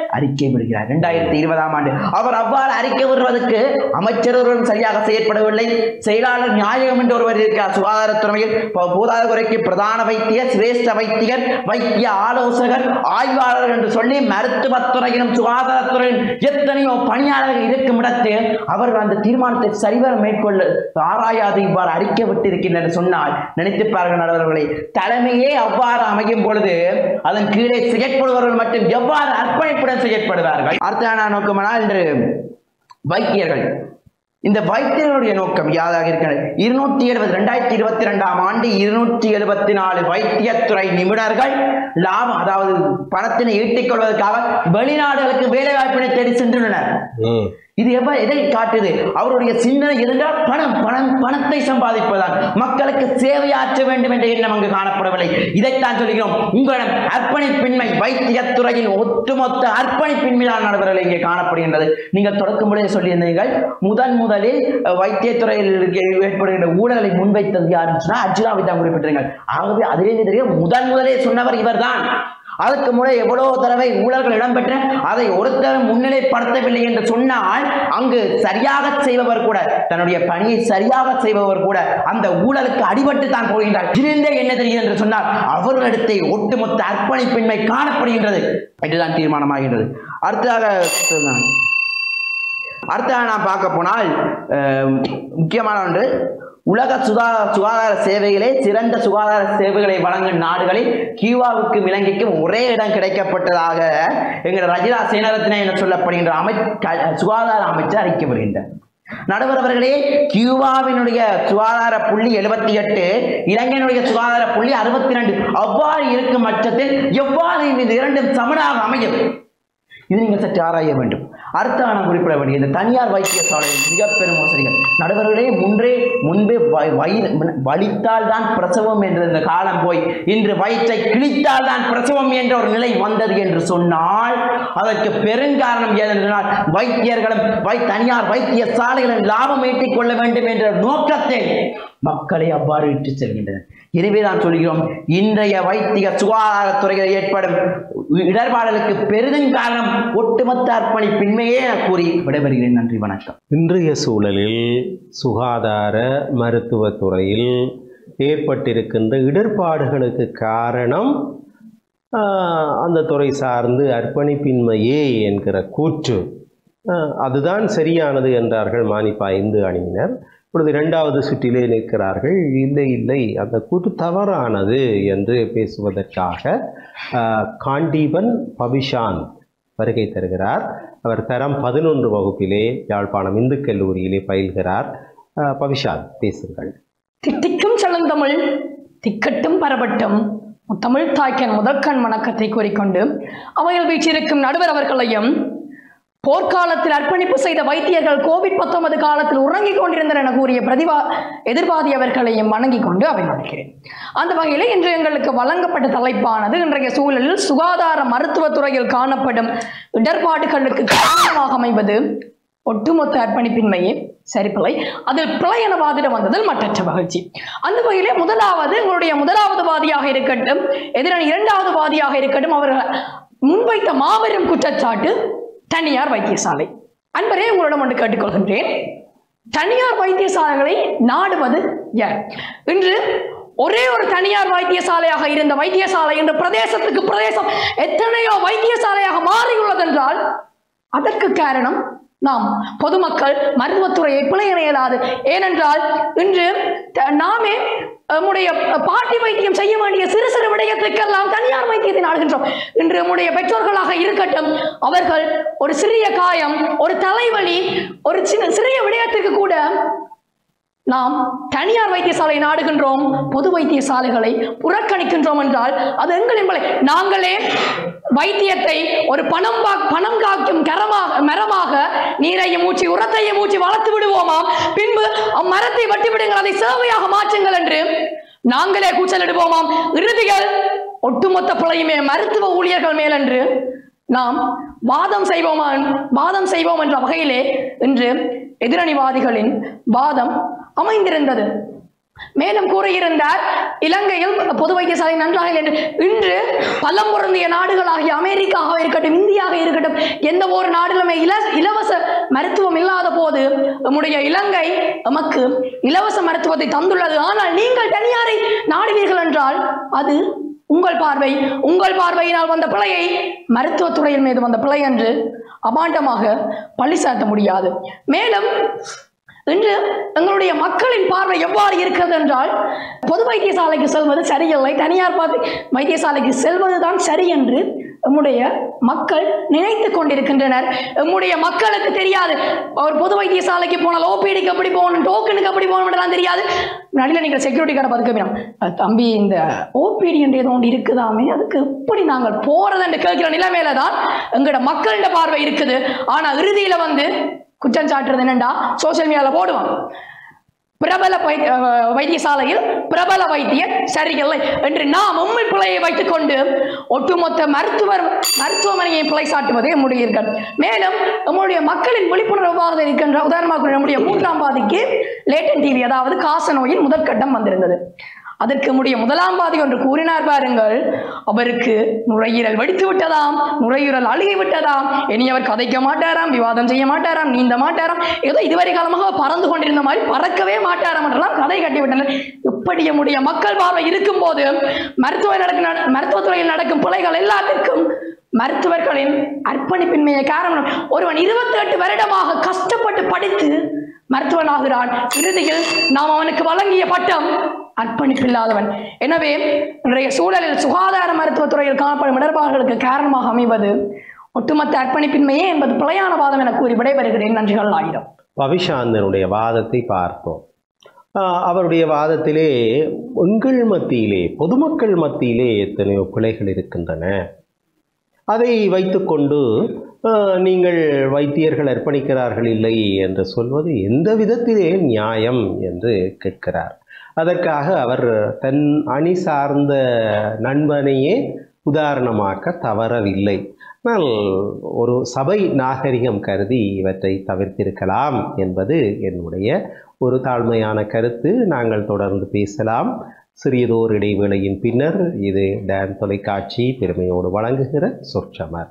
அறிக்கை விடுகிறார் இரண்டாயிரத்தி இருபதாம் ஆண்டு அவர் அவ்வாறு அறிக்கை விடுவதற்கு அமைச்சர்களும் சரியாக செயற்படவில்லை செயலாளர் நியாயம் என்று ஒருவர் இருக்கிறார் சுகாதாரத்துறையில் ப- பூதாகுறைக்கு பிரதான வைத்தியர் சிரேஷ்ட வைத்தியர் வைத்திய ஆலோசகர் ஆய்வாளர் என்று சொல்லி மருத்துவத்துறையிலும் சுகாதாரத்துறையிலும் எத்தனையோ பணியாளர்கள் இருக்கும் இடத்தில் அவர்கள் அந்த தீர்மானத்தை சரிவர மேற்கொள்ள ஆராயாது இவ்வாறு அறிக்கை விட்டிருக்கின்றனர் சொன்னால் நினைத்து பாருங்கள் நடுவர்களை தலைமையே அவ்வாறு அமையும் பொழுது அதன் கீழே செயற்படுபவர்கள் மட்டும் எவ்வாறு அர்ப்பணிப்புடன் செயற்படுவார்கள் அடுத்த நோக்கமானால் இன்று வைத்தியர்கள் இந்த வைத்தியர்களுடைய நோக்கம் யாதாக இருக்கிறது இருநூற்றி எழுபது ரெண்டாயிரத்தி இருபத்தி ரெண்டாம் ஆண்டு இருநூற்றி எழுபத்தி நாலு வைத்தியத்துறை நிபுணர்கள் லாபம் அதாவது பணத்தினை ஈட்டிக் கொள்வதற்காக வெளிநாடுகளுக்கு வேலை வாய்ப்பினை தேடி சென்றுள்ளனர் ம் இது எப்ப எதை காட்டுது அவருடைய சிந்தனை எதுனால் பணம் பணம் பணத்தை சம்பாதிப்பதுதான் மக்களுக்கு சேவையாற்ற வேண்டும் என்ற எண்ணம் அங்கு காணப்படவில்லை இதைத்தான் சொல்கிறோம் உங்களிடம் அர்ப்பணிப்பின்மை வைத்தியத்துறையின் ஒட்டுமொத்த அர்ப்பணிப்பின்மைதான் நடைபெறவில்லை இங்கே காணப்படுகின்றது நீங்கள் தொடக்கும் பொழுதே சொல்லியிருந்தீர்கள் முதன் முதலில் அஹ், வைத்தியத்துறையில் இருக்க- ஏற்படுகின்ற ஊழலை முன்வைத்தது யாருன்னு சொன்னா அர்ஜுனாவை தான் குறிப்பிட்டிருங்கள் ஆகவே அதிலிருந்து தெரியும் முதன் முதலே சொன்னவர் இவர்தான் அதற்கு முறை எவ்வளவு தடவை ஊழல்கள் இடம்பெற்ற அதை ஒருத்தரும் முன்னிலைப்படுத்தவில்லை என்று சொன்னால் அங்கு சரியாக செய்பவர் கூட தன்னுடைய பணியை சரியாக செய்பவர் கூட அந்த ஊழலுக்கு அடிபட்டு தான் போகின்றார் இதிலிருந்தே என்ன தெரியும் என்று சொன்னால் அவர்களிடத்தை ஒட்டுமொத்த அர்ப்பணிப்பின்மை காணப்படுகின்றது என்றுதான் தீர்மானமாகின்றது அடுத்ததாக சொல்றேன். அடுத்ததாக நான் பார்க்க போனால் அஹ், முக்கியமான ஒன்று உலக சுகா சுகாதார சேவைகளே சிறந்த சுகாதார சேவைகளை வழங்கும் நாடுகளில் கியூவாவுக்கும் இலங்கைக்கும் ஒரே இடம் கிடைக்கப்பட்டதாக எங்கள் ரஜிதா சேனரத்ன என சொல்லப்படுகின்ற அமை க- சுகாதார அமைச்சர் அறிக்கை வருகின்றார் நடுவர் அவர்களே கியூபாவினுடைய சுகாதார புள்ளி எழுபத்தி எட்டு இலங்கையினுடைய சுகாதார புள்ளி அறுபத்தி ரெண்டு அவ்வாறு இருக்கும் பட்சத்தில் எவ்வாறு இந்த இரண்டும் சமனாக அமையும் இது நீங்கள் சற்று ஆராய வேண்டும் அடுத்த நான் குறிப்பிட வேண்டிய இந்த தனியார் வைத்தியசாலையில் மிக பெரும் மோசடிகள் நடுவர்களே முன்றே முன்பே வ- வயிறு வலித்தால் தான் பிரசவம் என்ற இந்த காலம் போய் இன்று வயிற்றை கிழித்தால் தான் பிரசவம் என்ற ஒரு நிலை வந்தது என்று சொன்னால் அதற்கு பெருங்காரணம் ஏதென்றால் வைத்தியர்களும் வை தனியார் வைத்தியசாலைகளும் லாபம் ஈட்டிக் கொள்ள வேண்டும் என்ற நோக்கத்தை மக்களை அவ்வாறு இட்டு செல்கின்றனர் எனவே தான் சொல்கிறோம் இன்றைய வைத்திய சுகாதாரத்துறையில் ஏற்படும் இடர்பாடுகளுக்கு பெரிதும் காரணம் ஒட்டுமொத்த அர்ப்பணிப்பின்மையே என கூறி விடைபெறுகிறேன் நன்றி வணக்கம் இன்றைய சூழலில் சுகாதார மருத்துவத்துறையில் ஏற்பட்டிருக்கின்ற இடர்பாடுகளுக்கு காரணம் ஆஹ், அந்த துறை சார்ந்து அர்ப்பணிப்பின்மையே என்கிற கூற்று ஆஹ், அதுதான் சரியானது என்றார்கள் மானிப்பா இந்து அணியினர் இப்பொழுது இரண்டாவது சுற்றிலே நிற்கிறார்கள் இல்லை இல்லை அந்த கூற்று தவறானது என்று பேசுவதற்காக ஆஹ், காண்டீபன் பபிஷான் வருகை தருகிறார் அவர் தரம் பதினொன்று வகுப்பிலே யாழ்ப்பாணம் இந்து கல்லூரியிலே பயில்கிறார் ஆஹ், பவிஷான் பேசுங்கள் தித்திக்கும் செழுந்தமிழ் திக்கட்டும் பரபட்டும் தமிழ் தாய்க்கன் முதற்கண் வணக்கத்தை கூறிக்கொண்டு அவையில் வீற்றிருக்கும் நடுவர் அவர்களையும் போர்க்காலத்தில் அர்ப்பணிப்பு செய்த வைத்தியர்கள் கோவிட் 19 காலத்தில் உறங்கிக் கொண்டிருந்தனர் என கூறிய பிரதிவா எதிர்வாதி அவர்களையும் வணங்கிக் கொண்டு அவை நடக்கிறேன் அந்த வகையில் இன்று எங்களுக்கு வழங்கப்பட்ட தலைப்பானது இன்றைய சூழலில் சுகாதார மருத்துவத்துறையில் காணப்படும் இடர்பாடுகளுக்கு காரணமாக அமைவது ஒட்டுமொத்த அர்ப்பணிப்பின்மையே சரிப்பில்லை அதில் பிழை என வாதிட வந்ததில் மற்றற்ற மகிழ்ச்சி அந்த வகையிலே முதலாவது எங்களுடைய முதலாவது வாதியாக இருக்கட்டும் எதிரணி இரண்டாவது வாதியாக இருக்கட்டும் அவர்கள் முன்வைத்த மாபெரும் குற்றச்சாட்டு தனியார் வைத்தியசாலை அன்பரே உங்களிடம் ஒன்று கேட்டுக்கொள்கின்றேன் தனியார் வைத்தியசாலைகளை நாடுவது யார் இன்று ஒரே ஒரு தனியார் வைத்தியசாலையாக இருந்த வைத்தியசாலை இன்று பிரதேசத்துக்கு பிரதேசம் எத்தனையோ வைத்தியசாலையாக மாறியுள்ளதென்றால் அதற்கு காரணம் நாம் பொதுமக்கள் மருத்துவத்துறையை பிழையின இயலாது ஏனென்றால் இன்று த- நாமே நம்முடைய பாட்டி வைத்தியம் செய்ய வேண்டிய சிறு சிறு விடயத்துக்கெல்லாம் தனியார் வைத்தியத்தை நாடுகின்றோம் இன்று நம்முடைய பெற்றோர்களாக இருக்கட்டும் அவர்கள் ஒரு சிறிய காயம் ஒரு தலைவலி ஒரு சின்ன சிறிய விடயத்திற்கு கூட நாம் தனியார் வைத்தியசாலை நாடுகின்றோம் பொது வைத்தியசாலைகளை புறக்கணிக்கின்றோம் என்றால் அது எங்களின் பிழை நாங்களே வைத்தியத்தை ஒரு பணம் பா- பணம் காக்கும் கரமாக மரமாக நீரையும் ஊற்றி உரத்தையும் ஊற்றி வளர்த்து விடுவோமாம் பின்பு அம்மரத்தை வெட்டி விடுங்கள் அதை சேவையாக மாற்றுங்கள் என்று நாங்களே கூச்சலிடுவோமாம் இறுதிகள் ஒட்டுமொத்த பிழையுமே மருத்துவ ஊழியர்கள் மேல் என்று நாம் வாதம் செய்வோமா வாதம் செய்வோம் என்ற வகையிலே இன்று எதிரணிவாதிகளின் வாதம் அமைந்திருந்தது மேலும் கூறியிருந்தார் இலங்கையில் பொது வைத்தியசாலை நன்றாக இல்லை என்று இன்று பலம் பொருந்திய நாடுகளாகிய அமெரிக்காவாக இருக்கட்டும் இந்தியாக இருக்கட்டும் எந்த ஒரு நாடுகளுமே இல இலவச மருத்துவம் இல்லாத போது நம்முடைய இலங்கை நமக்கு இலவச மருத்துவத்தை தந்துள்ளது ஆனால் நீங்கள் தனியாரை நாடுவீர்கள் என்றால் அது உங்கள் பார்வை உங்கள் பார்வையினால் வந்த பிழையை மருத்துவத்துறையின் மீது வந்த பிழை என்று அபாண்டமாக பழி சாட்ட முடியாது மேலும் இன்று எங்களுடைய மக்களின் பார்வை எவ்வாறு இருக்கிறது என்றால் பொது வைத்தியசாலைக்கு செல்வது சரியில்லை தனியார் பார்த்து வைத்தியசாலைக்கு செல்வதுதான் சரி என்று நம்முடைய மக்கள் நினைத்து கொண்டிருக்கின்றனர் நம்முடைய மக்களுக்கு தெரியாது ஒரு பொது வைத்தியசாலைக்கு போனால் ஓபிடிக்கு அப்படி போகணும் டோக்கனுக்கு அப்படி போகணும்லாம் தெரியாது நடுவில் நீங்கள் செக்யூரிட்டி கார்டை பார்த்து கேட்கணும் தம்பி இந்த ஓபிடி என்று ஏதோ ஒன்று இருக்குதாமே அதுக்கு எப்படி நாங்கள் போறது என்று கேட்கிற நிலைமையில தான் எங்களோட மக்களிட பார்வை இருக்குது ஆனா இறுதியில வந்து குற்றம் சாட்டுறது என்னண்டா சோசியல் மீடியாவில் போடுவான் பிரபல வை- அஹ் வைத்தியசாலையில் பிரபல வைத்தியர் சரியில்லை என்று நாம் உண்மை பிழையை வைத்துக் கொண்டு ஒட்டுமொத்த மருத்துவர் மருத்துவமனையை பிழை சாட்டுவதே முடியுங்கள் மேலும் நம்முடைய மக்களின் விழிப்புணர்வு எவ்வாறு இருக்கின்ற உதாரணமாக நம்முடைய மூன்றாம் பாதிக்கு லேட்டன் டிவி அதாவது காச நோயின் முதற்கட்டம் வந்திருந்தது அதற்கு நம்முடைய முதலாம் பாதி ஒன்று கூறினார் பாருங்கள் அவருக்கு நுரையீரல் வெடித்து விட்டதாம் நுரையீரல் அழுகி விட்டதாம் இனி அவர் கதைக்க மாட்டாராம் விவாதம் செய்ய மாட்டாராம் நீந்த மாட்டாராம் ஏதோ இதுவரை காலமாக பறந்து கொண்டிருந்த மாதிரி பறக்கவே மாட்டாராம் என்றெல்லாம் கதை கட்டி விட்டனர் இப்படி நம்முடைய மக்கள் பார்வை இருக்கும்போது மருத்துவ நடக்க மருத்துவத்துறையில் நடக்கும் பிழைகள் எல்லாத்திற்கும் மருத்துவர்களின் அர்ப்பணிப்பின்மையை காரணம் ஒருவன் இருபத்தி எட்டு வருடமாக கஷ்டப்பட்டு படித்து மருத்துவனாகிறான் இறுதியில் நாம் அவனுக்கு வழங்கிய பட்டம் அர்ப்பணிப்பில்லாதவன் எனவே இன்றைய சூழலில் சுகாதார மருத்துவத்துறையில் காணப்படும் இடர்பாடுகளுக்கு காரணமாக அமைவது ஒட்டுமொத்த அர்ப்பணிப்பின்மையே என்பது பிழையான வாதம் என கூறி விடைபெறுகிறேன் நன்றிகள் ஆயிரம் பவிஷாந்தனுடைய வாதத்தை பார்த்தோம் ஆஹ் அவருடைய வாதத்திலே உங்கள் மத்தியிலே பொதுமக்கள் மத்தியிலே எத்தனையோ பிழைகள் இருக்கின்றன அதை வைத்துக்கொண்டு ஆஹ், நீங்கள் வைத்தியர்கள் அர்ப்பணிக்கிறார்கள் இல்லை என்று சொல்வது எந்த விதத்திலே நியாயம் என்று கேட்கிறார் அதற்காக அவர் தன் அணி சார்ந்த நண்பனையே உதாரணமாக்க தவறவில்லை ஆனால் ஒரு சபை நாகரிகம் கருதி இவற்றை தவிர்த்திருக்கலாம் என்பது என்னுடைய ஒரு தாழ்மையான கருத்து நாங்கள் தொடர்ந்து பேசலாம் சிறியதோர் இடைவேளையின் பின்னர் இது டான் தொலைக்காட்சி பெருமையோடு வழங்குகிற சொற்றமர்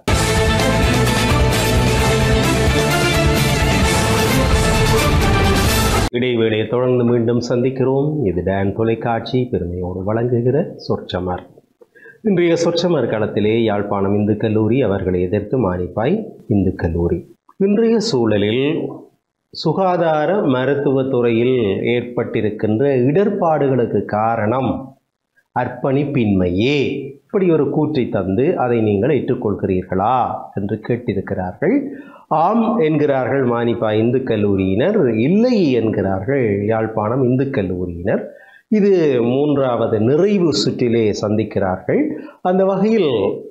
இடைவேளையை தொடர்ந்து மீண்டும் சந்திக்கிறோம் இது டான் தொலைக்காட்சி பெருமையோடு வழங்குகிற சொற்றமர் இன்றைய சொற்றமர் களத்திலே யாழ்ப்பாணம் இந்து கல்லூரி அவர்களை எதிர்த்து மானிப்பாய் இந்து கல்லூரி இன்றைய சூழலில் சுகாதார மருத்துவத் துறையில் ஏற்பட்டிருக்கின்ற இடர்பாடுகளுக்கு காரணம் அர்ப்பணிப்பின்மையே இப்படி ஒரு கூற்றை தந்து அதை நீங்கள் ஏற்றுக்கொள்கிறீர்களா என்று கேட்டிருக்கிறார்கள் ஆம் என்கிறார்கள் மானிப்பா இந்து கல்லூரியினர் இல்லை என்கிறார்கள் யாழ்ப்பாணம் இந்து கல்லூரியினர் இது மூன்றாவது நிறைவு சுற்றிலே சந்திக்கிறார்கள் அந்த வகையில்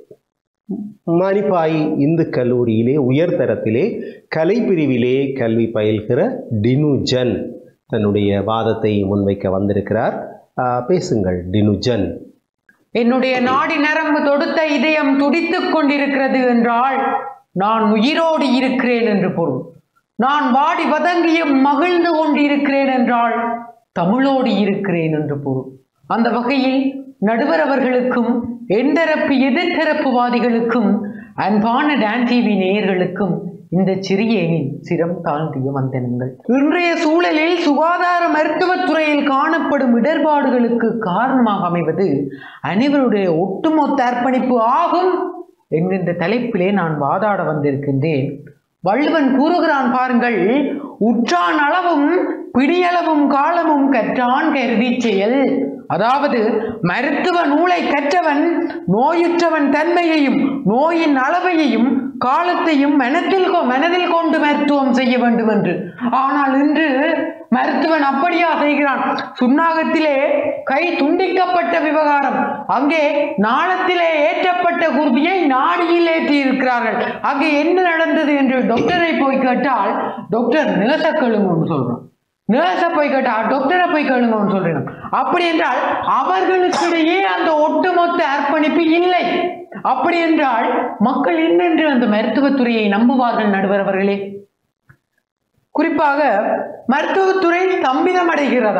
மானிப்பாய் இந்து கல்லூரியிலே உயர்தரத்திலே கலைப்பிரிவிலே கல்வி பயில்கிற டினுஜன் தன்னுடைய வாதத்தை முன்வைக்க வந்திருக்கிறார் ஆஹ், பேசுங்கள் டினுஜன் என்னுடைய நாடி நரம்பு தொடுத்த இதயம் துடித்துக் கொண்டிருக்கிறது என்றால் நான் உயிரோடு இருக்கிறேன் என்று பொருள் நான் வாடி வதங்கியும் மகிழ்ந்து கொண்டிருக்கிறேன் என்றால் தமிழோடு இருக்கிறேன் என்று பொருள் அந்த வகையில் நடுவர் அவர்களுக்கும் எந்தரப்பு எதிர்த்தரப்புவாதிகளுக்கும் அன்பான டான் டிவி நேயர்களுக்கும் இந்த சிறியேனின் சிரம் தாழ்ந்திய வந்தனங்கள் இன்றைய சூழலில் சுகாதார மருத்துவத் துறையில் காணப்படும் இடர்பாடுகளுக்கு காரணமாக அமைவது அனைவருடைய ஒட்டுமொத்த அர்ப்பணிப்பு ஆகும் என்கின்ற தலைப்பிலே நான் வாதாட வந்திருக்கின்றேன் வள்ளுவன் கூறுகிறான் பாருங்கள் உற்றான் அளவும் பிடியளவும் காலமும் கற்றான் கருதி செயல் அதாவது மருத்துவ நூலை கற்றவன் நோயுற்றவன் தன்மையையும் நோயின் அளவையையும் காலத்தையும் மனத்தில் கொ- மனதில் கொண்டு மருத்துவம் செய்ய வேண்டும் என்று ஆனால் இன்று மருத்துவன் அப்படியா செய்கிறான் சுண்ணாகத்திலே கை துண்டிக்கப்பட்ட விவகாரம் அங்கே நாளத்திலே ஏற்றப்பட்ட குருதியை நாடியில் ஏற்றி இருக்கிறார்கள் அங்கே என்ன நடந்தது என்று டாக்டரை போய் கேட்டால் டாக்டர் நிலச கழுங்குன்னு சொல்றான் நர்ஸ போய் கேட்டா டாக்டரை போய் கேளுங்கன்னு சொல்றேன் அப்படி என்றால் அவர்களுக்கிடையே அந்த ஒட்டுமொத்த அர்ப்பணிப்பு இல்லை அப்படி என்றால் மக்கள் என்னென்று அந்த மருத்துவத்துறையை நம்புவார்கள் நடுவர் அவர்களே குறிப்பாக மருத்துவத்துறை ஸ்தம்பிதம் அடைகிறதாம்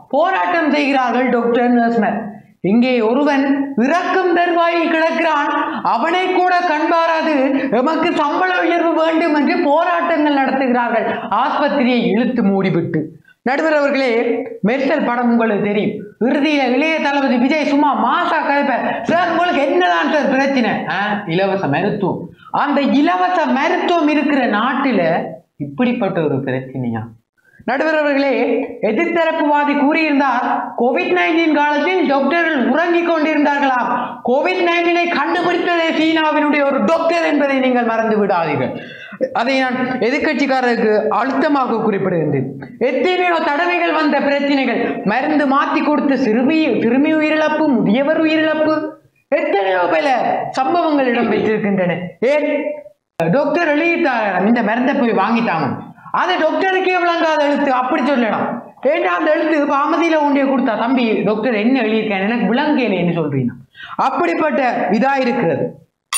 போராட்டம் செய்கிறார்கள் டாக்டர் நர்ஸ்மர் இங்கே ஒருவன் இறக்கும் தருவாயில் கிடக்கிறான் அவனை கூட கண்பாராது எமக்கு சம்பள உயர்வு வேண்டும் என்று போராட்டங்கள் நடத்துகிறார்கள் ஆஸ்பத்திரியை இழுத்து மூடிவிட்டு நடுவர் அவர்களே மெர்சல் படம் உங்களுக்கு தெரியும் இறுதியில இளைய தளபதி விஜய் சும்மா மாசா கதைப்பார் சார் உங்களுக்கு என்னதான் சார் பிரச்சனை ஆ, இலவச மருத்துவம் அந்த இலவச மருத்துவம் இருக்கிற நாட்டுல இப்படிப்பட்ட ஒரு பிரச்சனையா நடுவர் அவர்களே எதிர்த்தரப்புவாதி கூறியிருந்தார் கோவிட் நைன்டீன் காலத்தில் டாக்டர்கள் உறங்கிக் கொண்டிருந்தார்களாம் கோவிட் நைன்டீனை கண்டுபிடித்ததே சீனாவினுடைய ஒரு டாக்டர் என்பதை நீங்கள் மறந்து விடாதீர்கள் அதை நான் எதிர்க்கட்சிக்காரருக்கு அழுத்தமாக குறிப்பிடுகின்றேன் எத்தனையோ தடவைகள் வந்த பிரச்சனைகள் மருந்து மாத்தி கொடுத்த சிறுமி சிறுமி உயிரிழப்பு முதியவர் உயிரிழப்பு எத்தனையோ பல சம்பவங்கள் இடம்பெற்றிருக்கின்றன ஏன் டாக்டர் எழுதிட்டாராம் இந்த மருந்தை போய் வாங்கிட்டாங்க அது டாக்டருக்கே விளங்காத எழுத்து அப்படி சொல்லலாம் ஏன்டா அந்த எழுத்து பாமதியில உண்டிய கொடுத்தா தம்பி டாக்டர் என்ன எழுதியிருக்கேன் எனக்கு விளங்கலைன்னு சொல்றீங்க அப்படிப்பட்ட இதா இருக்கிறது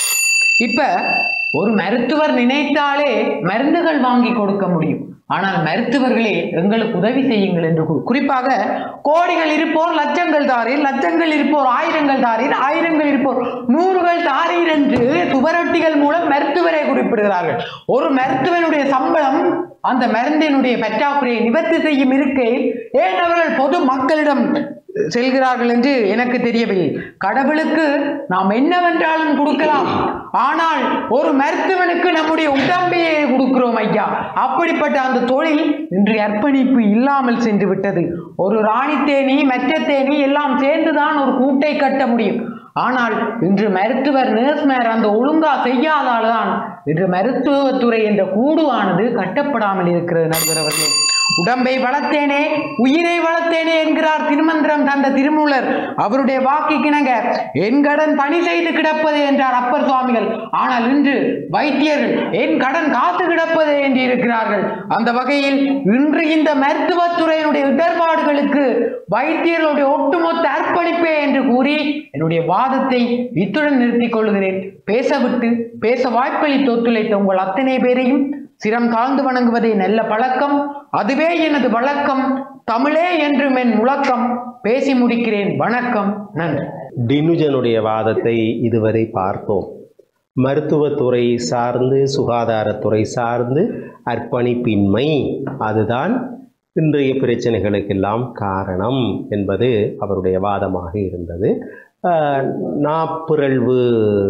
இப்ப ஒரு மருத்துவர் நினைத்தாலே மருந்துகள் வாங்கி கொடுக்க முடியும் ஆனால் மருத்துவர்களே எங்களுக்கு உதவி செய்யுங்கள் என்று கூ- குறிப்பாக கோடிகள் இருப்போர் லட்சங்கள் தாரீர் லட்சங்கள் இருப்போர் ஆயிரங்கள் தாரீர் ஆயிரங்கள் இருப்போர் நூறுகள் தாரீர் என்று சுவரொட்டிகள் மூலம் மருத்துவரை குறிப்பிடுகிறார்கள் ஒரு மருத்துவனுடைய சம்பளம் அந்த மருந்தினுடைய பற்றாக்குறையை நிவர்த்தி செய்யும் இருக்கையில் ஏன் அவர்கள் பொது மக்களிடம் செல்கிறார்கள் என்று எனக்கு தெரியவில்லை கடவுளுக்கு நாம் என்னவென்றாலும் கொடுக்கலாம் ஆனால் ஒரு மருத்துவனுக்கு நம்முடைய உடம்பையே கொடுக்கிறோம் ஐயா அப்படிப்பட்ட அந்த தொழில் இன்று அர்ப்பணிப்பு இல்லாமல் சென்று விட்டது ஒரு ராணி தேனி மற்ற தேனி எல்லாம் சேர்ந்துதான் ஒரு கூட்டை கட்ட முடியும் ஆனால் இன்று மருத்துவர் நர்ஸ்மேர் அந்த ஒழுங்கா செய்யாதால்தான் இன்று மருத்துவத்துறை என்ற கூடுவானது கட்டப்படாமல் இருக்கிறது நடுவர் அவர்களே உடம்பை வளர்த்தேனே உயிரை வளர்த்தேனே என்கிறார் திருமந்திரம் தந்த திருமூலர் அவருடைய வாக்கிக்கிணங்க என் கடன் பணி செய்து கிடப்பதே என்றார் அப்பர் சுவாமிகள் ஆனால் இன்று வைத்தியர்கள் என் கடன் காத்து கிடப்பதே என்று இருக்கிறார்கள் அந்த வகையில் இன்று இந்த மருத்துவத்துறையினுடைய இடர்பாடுகளுக்கு வைத்தியர்களுடைய ஒட்டுமொத்த அர்ப்பணிப்பே என்று கூறி என்னுடைய வாதத்தை இத்துடன் நிறுத்திக் கொள்கிறேன் பேசவிட்டு பேச வாய்ப்பளித்து ஒத்துழைத்த உங்கள் அத்தனை பேரையும் சிரம் தாழ்ந்து வணங்குவதே நல்ல பழக்கம் அதுவே எனது வழக்கம் தமிழே என்றும் என் முழக்கம் பேசி முடிக்கிறேன் வணக்கம் நன்றி டினுஜனுடைய வாதத்தை இதுவரை பார்த்தோம் மருத்துவத்துறை சார்ந்து சுகாதாரத்துறை சார்ந்து அர்ப்பணிப்பின்மை அதுதான் இன்றைய பிரச்சனைகளுக்கெல்லாம் காரணம் என்பது அவருடைய வாதமாக இருந்தது ஆஹ், நாப்பிரழ்வு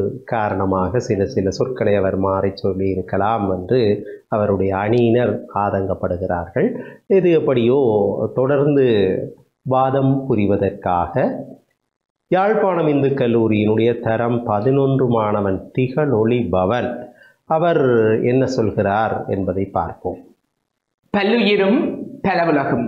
காரணமாக சில சில சொற்களை அவர் மாறி சொல்லி இருக்கலாம் என்று அவருடைய அணியினர் ஆதங்கப்படுகிறார்கள் இது எப்படியோ தொடர்ந்து வாதம் புரிவதற்காக யாழ்ப்பாணம் இந்து கல்லூரியினுடைய தரம் பதினொன்று மாணவன் திகழொளி பவன் அவர் என்ன சொல்கிறார் என்பதை பார்ப்போம் பல்லுயிரும் பலவுலகும்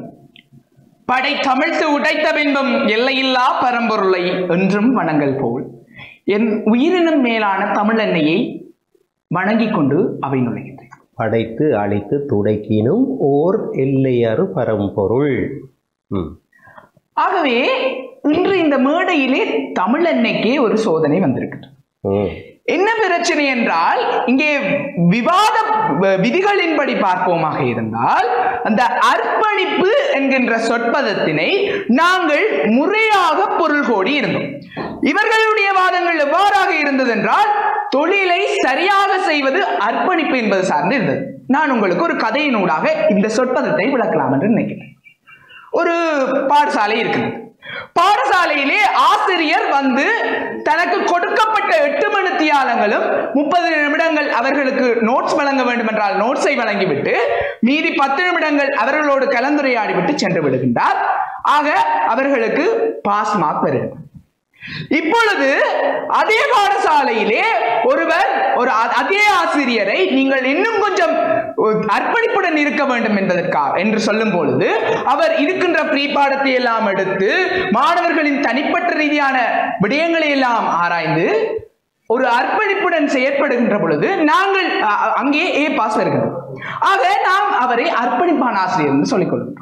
படை தமிழ்த்து உடைத்த பின்பம் எல்லையில்லா பரம்பொருளை என்றும் வணங்கல் போல் என் உயிரினும் மேலான தமிழெண்ணையை வணங்கிக் கொண்டு அவை நுழைகின்றேன் படைத்து அழித்து துடைக்கினும் ஓர் எல்லையறு பரம்பொருள் ம் ஆகவே இன்று இந்த மேடையிலே தமிழெண்ணைக்கே ஒரு சோதனை வந்திருக்கிறது ம் என்ன பிரச்சனை என்றால் இங்கே விவாத வ- விதிகளின்படி பார்ப்போமாக இருந்தால் அந்த அர்ப்பணிப்பு என்கின்ற சொற்பதத்தினை நாங்கள் முறையாக பொருள் கோடி இருந்தோம் இவர்களுடைய வாதங்கள் எவ்வாறாக இருந்தது என்றால் தொழிலை சரியாக செய்வது அர்ப்பணிப்பு என்பது சார்ந்து இருந்தது நான் உங்களுக்கு ஒரு கதையினூடாக இந்த சொற்பதத்தை விளக்கலாம் என்று நினைக்கிறேன் ஒரு பாடசாலை இருக்குது பாடசாலையிலே ஆசிரியர் வந்து தனக்கு கொடுக்கப்பட்ட எட்டு மணி தியாலங்களும் முப்பது நிமிடங்கள் அவர்களுக்கு நோட்ஸ் வழங்க வேண்டும் என்றால் நோட்ஸை வழங்கிவிட்டு மீதி பத்து நிமிடங்கள் அவர்களோடு கலந்துரையாடிவிட்டு சென்று விடுகின்றார் ஆக அவர்களுக்கு பாஸ் மார்க் வருகிறது இப்பொழுது அதே பாடசாலையிலே ஒருவர் ஒரு அ- அதே ஆசிரியரை நீங்கள் இன்னும் கொஞ்சம் அஹ், அர்ப்பணிப்புடன் இருக்க வேண்டும் என்பதற்காக என்று சொல்லும் பொழுது அவர் இருக்கின்ற ஃப்ரீ பாடத்தை எல்லாம் எடுத்து மாணவர்களின் தனிப்பட்ட ரீதியான விடயங்களை எல்லாம் ஆராய்ந்து ஒரு அர்ப்பணிப்புடன் செயற்படுகின்ற பொழுது நாங்கள் அ- அ- அங்கே ஏ பாஸ் வருகிறோம் ஆக நாம் அவரை அர்ப்பணிப்பான ஆசிரியர் என்று சொல்லிக் கொள்கின்றோம்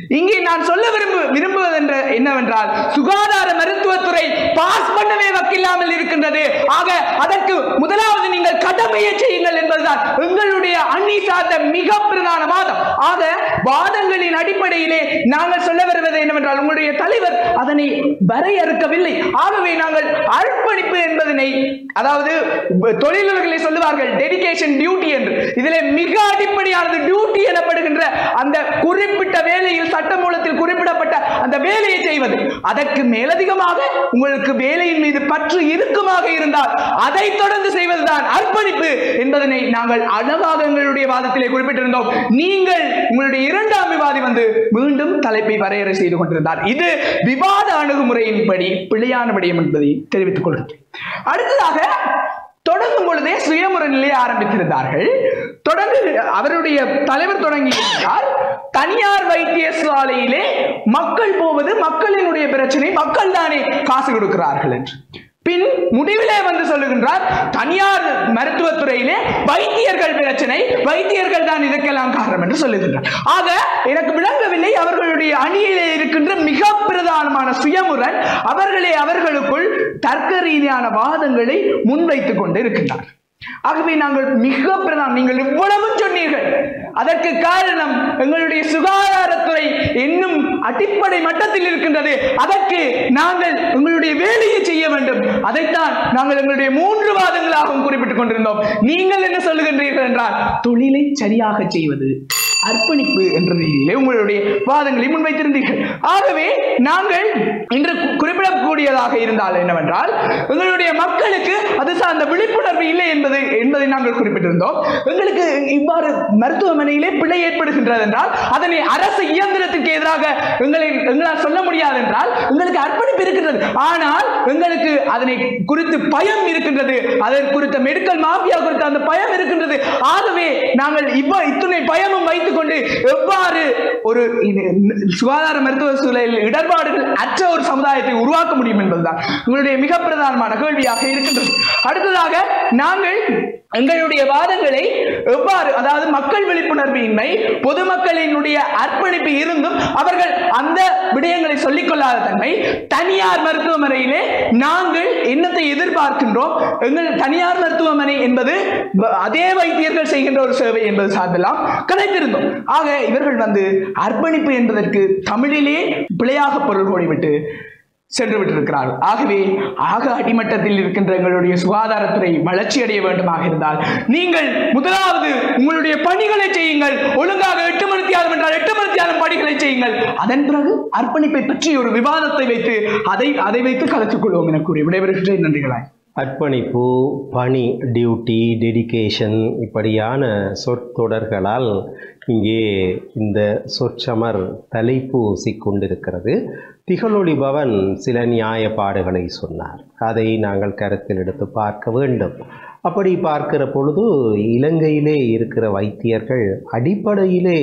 இங்கே நான் சொல்ல விரும்பு விரும்புவது என்ற என்னவென்றால் சுகாதார மருத்துவத்துறை பாஸ் பண்ணவே வக்கில்லாமல் இருக்கின்றது ஆக அதற்கு முதலாவது நீங்கள் கடமையை செய்யுங்கள் என்பதுதான் எங்களுடைய அணி சார்ந்த மிக பிரதான வாதம் ஆக வாதங்களின் அடிப்படையிலே நாங்கள் சொல்ல வருவது என்னவென்றால் உங்களுடைய தலைவர் அதனை வரையறுக்கவில்லை ஆகவே நாங்கள் அர்ப்பணிப்பு என்பதனை அதாவது ப- தொழிலாளர்களை சொல்லுவார்கள் டெடிகேஷன் டியூட்டி என்று இதிலே மிக அடிப்படையானது டியூட்டி எனப்படுகின்ற அந்த குறிப்பிட்ட வேலையில் சட்டமூலத்தில் குறிப்பிடப்பட்ட அந்த வேலையை செய்வது அதற்கு மேலதிகமாக உங்களுக்கு வேலையின் மீது பற்று இறுக்கமாக இருந்தால் அதை தொடர்ந்து செய்வதுதான் அர்ப்பணிப்பு என்பதனை நாங்கள் அழகாக எங்களுடைய வாதத்திலே குறிப்பிட்டிருந்தோம் நீங்கள் உங்களுடைய இரண்டாம் விவாதி வந்து மீண்டும் தலைப்பை வரையறை செய்து கொண்டிருந்தார் இது விவாத அணுகுமுறையின்படி பிழையான விடயம் என்பதை தெரிவித்துக் கொள்கிறேன் அடுத்ததாக தொடங்கும் பொழுதே சுயமுறை நிலையை ஆரம்பித்திருந்தார்கள் தொடர்ந்து அவருடைய தலைவர் தொடங்கி இருந்தார் தனியார் வைத்தியசாலையிலே மக்கள் போவது மக்களினுடைய பிரச்சனை மக்கள் தானே காசு கொடுக்கிறார்கள் என்று பின் முடிவிலே வந்து சொல்லுகின்றார் தனியார் மருத்துவத்துறையிலே வைத்தியர்கள் பிரச்சனை வைத்தியர்கள் தான் இதற்கெல்லாம் காரணம் என்று சொல்லுகின்றார் ஆக எனக்கு விளங்கவில்லை அவர்களுடைய அணியிலே இருக்கின்ற மிக பிரதானமான சுயமுரன் அவர்களே அவர்களுக்குள் தர்க்க ரீதியான வாதங்களை முன்வைத்துக் கொண்டு இருக்கின்றார் ஆகவே நாங்கள் மிக பிரதான நீங்கள் இவ்வளவும் சொன்னீர்கள் அதற்கு காரணம் எங்களுடைய சுகாதாரத்துறை இன்னும் அடிப்படை மட்டத்தில் இருக்கின்றது அதற்கு நாங்கள் எங்களுடைய வேலையை செய்ய வேண்டும் அதைத்தான் நாங்கள் எங்களுடைய மூன்று வாதங்களாகவும் குறிப்பிட்டுக் கொண்டிருந்தோம் நீங்கள் என்ன சொல்லுகின்றீர்கள் என்றால் தொழிலை சரியாக செய்வது அர்ப்பணிப்பு என்ற ரீதியிலே உங்களுடைய வாதங்களை முன்வைத்திருந்தீர்கள் ஆகவே நாங்கள் இன்று கு- குறிப்பிடக்கூடியதாக இருந்தால் என்னவென்றால் எங்களுடைய மக்களுக்கு அது சார்ந்த விழிப்புணர்வு இல்லை என்பது என்பதை நாங்கள் குறிப்பிட்டிருந்தோம் எங்களுக்கு இவ்வாறு மருத்துவமனையிலே பிழை ஏற்படுகின்றது என்றால் அதனை அரசு இயந்திரத்துக்கு எதிராக எங்களை எங்களால் சொல்ல முடியாது என்றால் எங்களுக்கு அர்ப்பணிப்பு இருக்கின்றது ஆனால் எங்களுக்கு அதனை குறித்து பயம் இருக்கின்றது அதன் குறித்த மெடிக்கல் மாஃபியா குறித்த அந்த பயம் இருக்கின்றது ஆகவே நாங்கள் இவ்வ இத்துணை பயமும் வைத்துக்கொண்டு எவ்வாறு ஒரு இது சுகாதார மருத்துவ சூழலில் இடர்பாடுகள் அற்ற ஒரு சமுதாயத்தை உருவாக்க முடியும் என்பதுதான் உங்களுடைய மிக பிரதானமான கேள்வியாக இருக்கின்றது அடுத்ததாக நாங்கள் எங்களுடைய வாதங்களை எவ்வாறு அதாவது மக்கள் விழிப்புணர்வு இன்மை பொதுமக்களினுடைய அர்ப்பணிப்பு இருந்தும் அவர்கள் அந்த விடயங்களை சொல்லிக் கொள்ளாத தன்மை தனியார் மருத்துவமனையிலே நாங்கள் என்னத்தை எதிர்பார்க்கின்றோம் எங்கள் தனியார் மருத்துவமனை என்பது வ- அதே வைத்தியர்கள் செய்கின்ற ஒரு சேவை என்பது சார்ந்தெல்லாம் கதைத்திருந்தோம் ஆக இவர்கள் வந்து அர்ப்பணிப்பு என்பதற்கு தமிழிலே பிழையாக பொருள் கோடிவிட்டு சென்று விட்டிருக்கிறார்கள் ஆகவே ஆக அடிமட்டத்தில் இருக்கின்ற எங்களுடைய சுகாதாரத்துறை வளர்ச்சி அடைய வேண்டுமாக இருந்தால் நீங்கள் முதலாவது உங்களுடைய பணிகளை செய்யுங்கள் ஒழுங்காக எட்டு மணித்தியாலம் என்றால் எட்டு மணித்தியாலம் பணிகளை செய்யுங்கள் அதன் பிறகு அர்ப்பணிப்பை பற்றி ஒரு விவாதத்தை வைத்து அதை அதை வைத்து கலத்துக் கொள்வோம் என கூறி விடைபெறுகின்றேன் நன்றிகளாய் அர்ப்பணிப்பு பணி டியூட்டி டெடிகேஷன் இப்படியான சொற்றொடர்களால் இங்கே இந்த சொற்சமர் தலைப்பூசி கொண்டிருக்கிறது திகழொளி பவன் சில நியாயப்பாடுகளை சொன்னார் அதை நாங்கள் கருத்தில் எடுத்து பார்க்க வேண்டும் அப்படி பார்க்கிற பொழுது இலங்கையிலே இருக்கிற வைத்தியர்கள் அடிப்படையிலே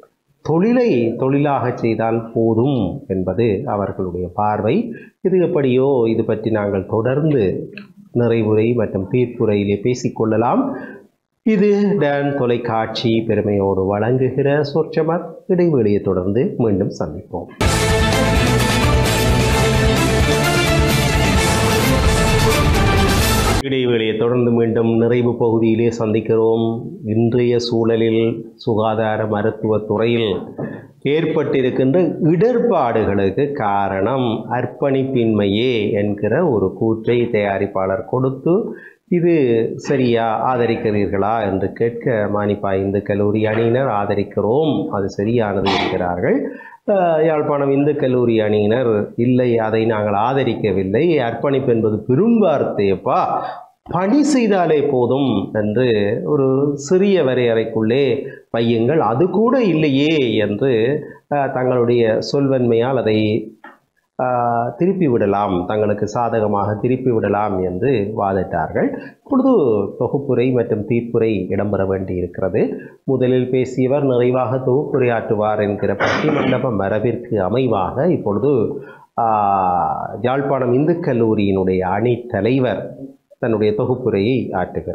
தொழிலை தொழிலாக செய்தால் போதும் என்பது அவர்களுடைய பார்வை இது எப்படியோ இது பற்றி நாங்கள் தொடர்ந்து நிறைவுரை மற்றும் தீர்ப்புரையிலே பேசிக்கொள்ளலாம் இது டான் தொலைக்காட்சி பெருமையோடு வழங்குகிற சொற்சமர் இடைவெளியை தொடர்ந்து மீண்டும் சந்திப்போம் இடைவேளையை தொடர்ந்து மீண்டும் நிறைவு பகுதியிலே சந்திக்கிறோம் இன்றைய சூழலில் சுகாதார மருத்துவத் துறையில் ஏற்பட்டிருக்கின்ற இடர்பாடுகளுக்கு காரணம் அர்ப்பணிப்பின்மையே என்கிற ஒரு கூற்றை தயாரிப்பாளர் கொடுத்து இது சரியா ஆதரிக்கிறீர்களா என்று கேட்க மானிப்பா இந்து கல்லூரி அணியினர் ஆதரிக்கிறோம் அது சரியானது என்கிறார்கள் அஹ், யாழ்ப்பாணம் இந்து கல்லூரி அணியினர் இல்லை அதை நாங்கள் ஆதரிக்கவில்லை அர்ப்பணிப்பு என்பது பெரும் வார்த்தையப்பா பணி செய்தாலே போதும் என்று ஒரு சிறிய வரையறைக்குள்ளே வையுங்கள் அது கூட இல்லையே என்று அஹ், தங்களுடைய சொல்வன்மையால் அதை ஆஹ், திருப்பி விடலாம் தங்களுக்கு சாதகமாக திருப்பி விடலாம் என்று வாதிட்டார்கள் இப்பொழுது தொகுப்புரை மற்றும் தீர்ப்புரை இடம்பெற வேண்டி இருக்கிறது முதலில் பேசியவர் நிறைவாக தொகுப்புரையாற்றுவார் என்கிற பட்டிமண்டப மரபிற்கு அமைவாக இப்பொழுது ஆஹ், யாழ்ப்பாணம் இந்து கல்லூரியினுடைய அணி தலைவர் தன்னுடைய தொகுப்புரையை ஆற்றுகிறார்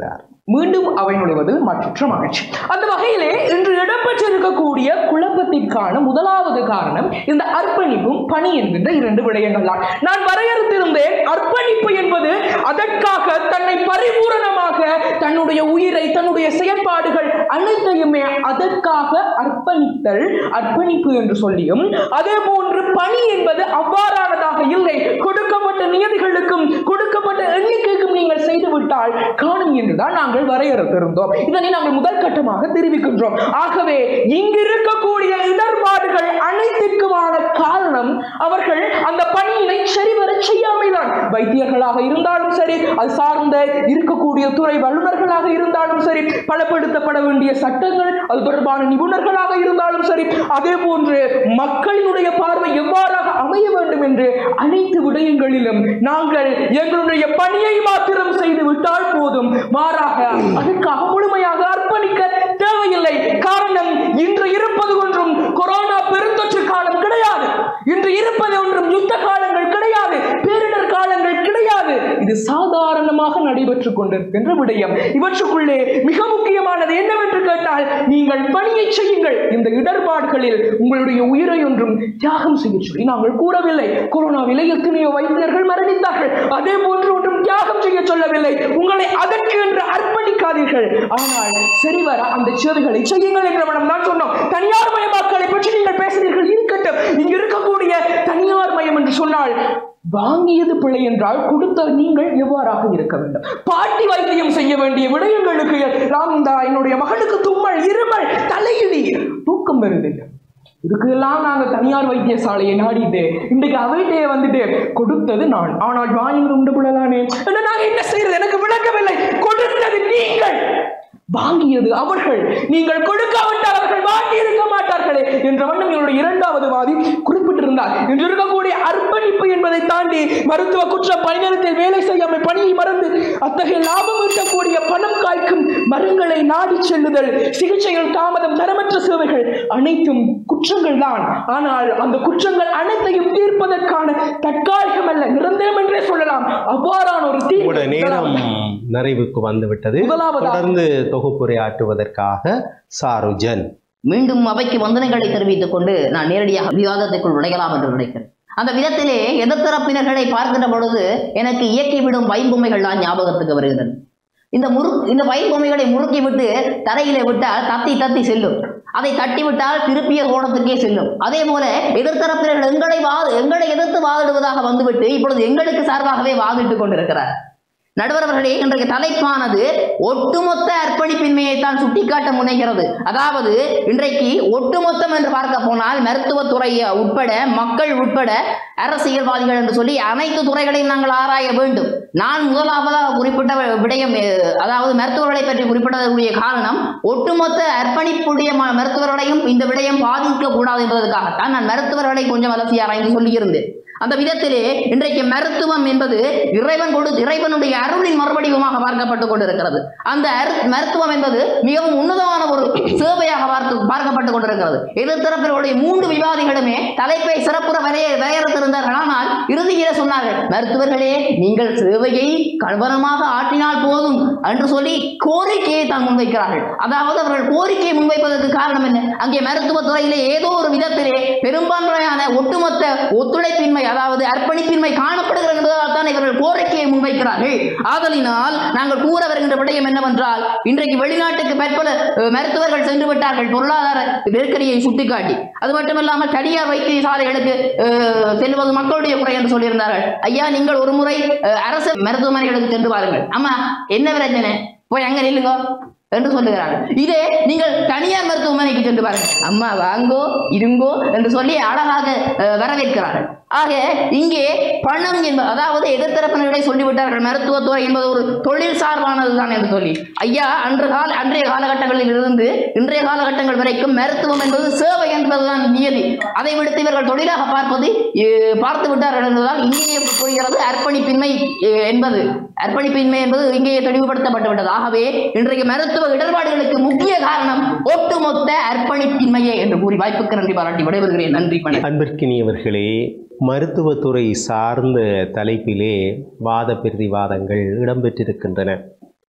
மீண்டும் அவை நுழைவது மற்றற்ற மகிழ்ச்சி அந்த வகையிலே இன்று இடம்பெற்றிருக்கக்கூடிய குழப்பத்திற்கான முதலாவது காரணம் இந்த அர்ப்பணிப்பும் பணி என்கின்ற இரண்டு விடயங்கள் தான் நான் வரையறுத்திருந்தேன் அர்ப்பணிப்பு என்பது அதற்காக தன்னை பரிபூரணமாக தன்னுடைய உயிரை தன்னுடைய செயற்பாடுகள் அனைத்தையுமே அதற்காக அர்ப்பணித்தல் அர்ப்பணிப்பு என்று சொல்லியும் அதே போன்று பணி என்பது அவ்வாறானதாக இல்லை கொடுக்கப்பட்ட நியதிகளுக்கும் கொடுக்கப்பட்ட எண்ணிக்கைக்கும் நீங்கள் செய்துவிட்டால் காணும் என்றுதான் நாங்கள் வரையறுத்திருந்தோம் இதனை நாங்கள் முதல் கட்டமாக தெரிவிக்கின்றோம் ஆகவே இங்கு இருக்கக்கூடிய இடர்பாடுகள் அனைத்திற்குமான காரணம் அவர்கள் அந்த பணியினை சரிவர செய்யாமைதான் வைத்தியர்களாக இருந்தாலும் சரி அது சார்ந்த இருக்கக்கூடிய துறை வல்லுநர்களாக இருந்தாலும் சரி பலப்படுத்தப்பட வேண்டிய சட்டங்கள் அது தொடர்பான நிபுணர்களாக இருந்தாலும் சரி அதே போன்று மக்களினுடைய பார்வை எவ்வாறாக அமைய வேண்டும் என்று அனைத்து விடயங்களிலும் நாங்கள் எங்களுடைய பணியை மாத்திரம் செய்து விட்டால் போதும் மாறாக அதற்காக முழுமையாக அர்ப்பணிக்க தேவையில்லை காரணம் இன்று இருப்பது ஒன்றும் கொரோனா பெருந்தொற்று காலம் கிடையாது இன்று இருப்பது ஒன்றும் யுத்த காலங்கள் கிடையாது பேரிடர் காலங்கள் கிடையாது இது சாதாரணமாக நடைபெற்றுக் கொண்டிருக்கின்ற விடயம் இவற்றுக்குள்ளே மிக முக்கியமானது என்னவென்று கேட்டால் நீங்கள் பணியை செய்யுங்கள் இந்த இடர்பாடுகளில் உங்களுடைய உயிரை ஒன்றும் தியாகம் செய்ய சொல்லி நாங்கள் கூறவில்லை கொரோனாவிலே எத்தனையோ வைத்தியர்கள் மரணித்தார்கள் அதே போன்று ஒன்றும் தியாகம் செய்ய சொல்லவில்லை உங்களை அதற்கு என்று அர்ப்பணிக்காதீர்கள் ஆனால் சரிவர அந்த சேவைகளை செய்யுங்கள் என்ற மனம் தான் சொன்னோம் தனியார் மயமாக்கலை பற்றி நீங்கள் பேசுகிறீர்கள் இருக்கட்டும் இங்கு இருக்கக்கூடிய தனியார் மயம் என்று சொன்னால் வாங்கியது பிழை என்றால் கொடுத்த நீங்கள் எவ்வாறாக இருக்க வேண்டும் பாட்டி வைத்தியம் செய்ய வேண்டிய விடயங்களுக்கு நாம் இந்த என்னுடைய மகனுக்கு தும்மல் இருமல் தலையிடி தூக்கம் வருதில்லை இதுக்கெல்லாம் நாங்க தனியார் வைத்தியசாலையை நாடிட்டு இன்றைக்கு அவைட்டே வந்துட்டு கொடுத்தது நான் ஆனால் வாங்கி உண்டு பிள்ளைதானே என்ன நாங்க என்ன செய்யறது எனக்கு விளக்கவில்லை கொடுத்தது நீங்கள் வாங்கியது அவர்கள் நீங்கள் கொடுக்காவிட்டால் அவர்கள் வாங்கி இருக்க மாட்டார்களே என்ற வண்ணம் என்னுடைய இரண்டாவது வாதி குறிப்பிட்டிருந்தார் இன்று இருக்கக்கூடிய அர்ப்பணிப்பு என்பதை தாண்டி மருத்துவ குற்ற பணி நேரத்தில் வேலை செய்யாமல் பணியை மறந்து அத்தகைய லாபம் ஈட்டக்கூடிய பணம் காய்க்கும் மரங்களை நாடி செல்லுதல் சிகிச்சைகள் தாமதம் தரமற்ற சேவைகள் அனைத்தும் குற்றங்கள் தான் ஆனால் அந்த குற்றங்கள் அனைத்தையும் தீர்ப்பதற்கான தற்காலிகம் அல்ல நிரந்தரம் என்றே சொல்லலாம் அவ்வாறான ஒரு உங்களோட நேரம் தீர்வு நிறைவுக்கு வந்துவிட்டது முதலாவதாக- தொடர்ந்து தொகுப்புரையாற்றுவதற்காக சாருஜன் மீண்டும் அவைக்கு வந்தனைகளை தெரிவித்துக் கொண்டு நான் நேரடியாக விவாதத்துக்குள் நுழையலாம் என்று நினைக்கிறேன் அந்த விதத்திலே எதிர்த்தரப்பினர்களை பார்க்கின்ற பொழுது எனக்கு இயக்கிவிடும் வைம்பொம்மைகள் தான் ஞாபகத்துக்கு வருகிறது இந்த முறு இந்த வைம்பொம்மைகளை முறுக்கி விட்டு தரையிலே விட்டால் தத்தி தத்தி செல்லும் அதை தட்டி விட்டால் திருப்பிய கோணத்துக்கே செல்லும் அதே போல எதிர்த்தரப்பினர்கள் எங்களை வாது எங்களை எதிர்த்து வாதிடுவதாக வந்துவிட்டு இப்பொழுது எங்களுக்கு சார்பாகவே வாதிட்டுக் கொண்டிருக்கிறார் நடுவர் அவர்களே இன்றைய தலைப்பானது ஒட்டுமொத்த அர்ப்பணிப்பின்மையை தான் சுட்டிக்காட்ட முனைகிறது அதாவது இன்றைக்கு ஒட்டுமொத்தம் என்று பார்க்க போனால் மருத்துவத்துறை உட்பட மக்கள் உட்பட அரசியல்வாதிகள் என்று சொல்லி அனைத்து துறைகளையும் நாங்கள் ஆராய வேண்டும் நான் முதலாவதாக குறிப்பிட்ட விடயம் அஹ், அதாவது மருத்துவர்களை பற்றி குறிப்பிட்டதற்குரிய காரணம் ஒட்டுமொத்த அர்ப்பணிப்புடைய ம- மருத்துவர்களையும் இந்த விடயம் பாதிக்க கூடாது என்பதற்காகத்தான் நான் மருத்துவர்களை கொஞ்சம் அலசி ஆராய்ந்து சொல்லியிருந்தேன் அந்த விதத்திலே இன்றைக்கு மருத்துவம் என்பது இறைவன் கொடு இறைவனுடைய அருளின் மறுபடியுமாக பார்க்கப்பட்டுக் கொண்டிருக்கிறது அந்த அரு- மருத்துவம் என்பது மிகவும் உன்னதமான ஒரு சேவையாக பார்த்து பார்க்கப்பட்டுக் கொண்டிருக்கிறது எதிர்த்தரப்பினுடைய மூன்று விவாதிகளுமே தலைப்பை சிறப்புற வரைய வரையறுத்திருந்தார்கள் ஆனால் இறுதியில சொன்னார்கள் மருத்துவர்களே நீங்கள் சேவையை கவனமாக ஆற்றினால் போதும் என்று சொல்லி கோரிக்கையை தான் முன்வைக்கிறார்கள் அதாவது அவர்கள் கோரிக்கையை முன்வைப்பதற்கு காரணம் என்ன அங்கே மருத்துவத்துறையிலே ஏதோ ஒரு விதத்திலே பெரும்பான்மையான ஒட்டுமொத்த ஒத்துழைப்பின்மை அதாவது அர்ப்பணிப்பின்மை காணப்படுகிறது என்பதால் தான் இவர்கள் கோரிக்கையை முன்வைக்கிறார்கள் ஆதலினால் நாங்கள் கூற வருகின்ற விடயம் என்னவென்றால் இன்றைக்கு வெளிநாட்டுக்கு பற்பல அஹ், மருத்துவர்கள் சென்று விட்டார்கள் பொருளாதார நெருக்கடியை சுட்டிக்காட்டி அது மட்டுமல்லாமல் தனியார் வைத்தியசாலைகளுக்கு அஹ், செல்வது மக்களுடைய குறை என்று சொல்லியிருந்தார்கள் ஐயா நீங்கள் ஒரு முறை அஹ், அரசு மருத்துவமனைகளுக்கு சென்று பாருங்கள் ஆமா என்ன பிரச்சனை போய் அங்க நில்லுங்க என்று சொல்லுகிறார்கள் இதே நீங்கள் தனியார் மருத்துவமனைக்கு சென்று பாருங்கள் அம்மா வாங்கோ இருங்கோ என்று சொல்லி அழகாக அஹ், வரவேற்கிறார்கள் ஆக இங்கே பணம் என்பது அதாவது எதிர்த்தரப்பினர்களை சொல்லிவிட்டார்கள் மருத்துவத்துறை என்பது ஒரு தொழில் சார்பானது தான் என்று சொல்லி ஐயா அன்று கால அன்றைய காலகட்டங்களில் இருந்து இன்றைய காலகட்டங்கள் வரைக்கும் மருத்துவம் என்பது சேவை என்பதுதான் நியதி அதை விடுத்து இவர்கள் தொழிலாக பார்ப்பது அஹ், பார்த்து விட்டார்கள் என்பதால் இங்கேயே புரிகிறது அர்ப்பணிப்பின்மை அஹ், என்பது அர்ப்பணிப்பின்மை என்பது இங்கேயே தெளிவுபடுத்தப்பட்டு விட்டது ஆகவே இன்றைய மருத்துவ இடர்பாடுகளுக்கு முக்கிய காரணம் ஒட்டுமொத்த அர்ப்பணிப்பின்மையே என்று கூறி வாய்ப்புக்கு நன்றி பாராட்டி விடைபெறுகிறேன் நன்றி வணக்கம் அன்பிற்கினியவர்களே மருத்துவத்துறை சார்ந்த தலைப்பிலே வாத பிரதிவாதங்கள் இடம்பெற்றிருக்கின்றன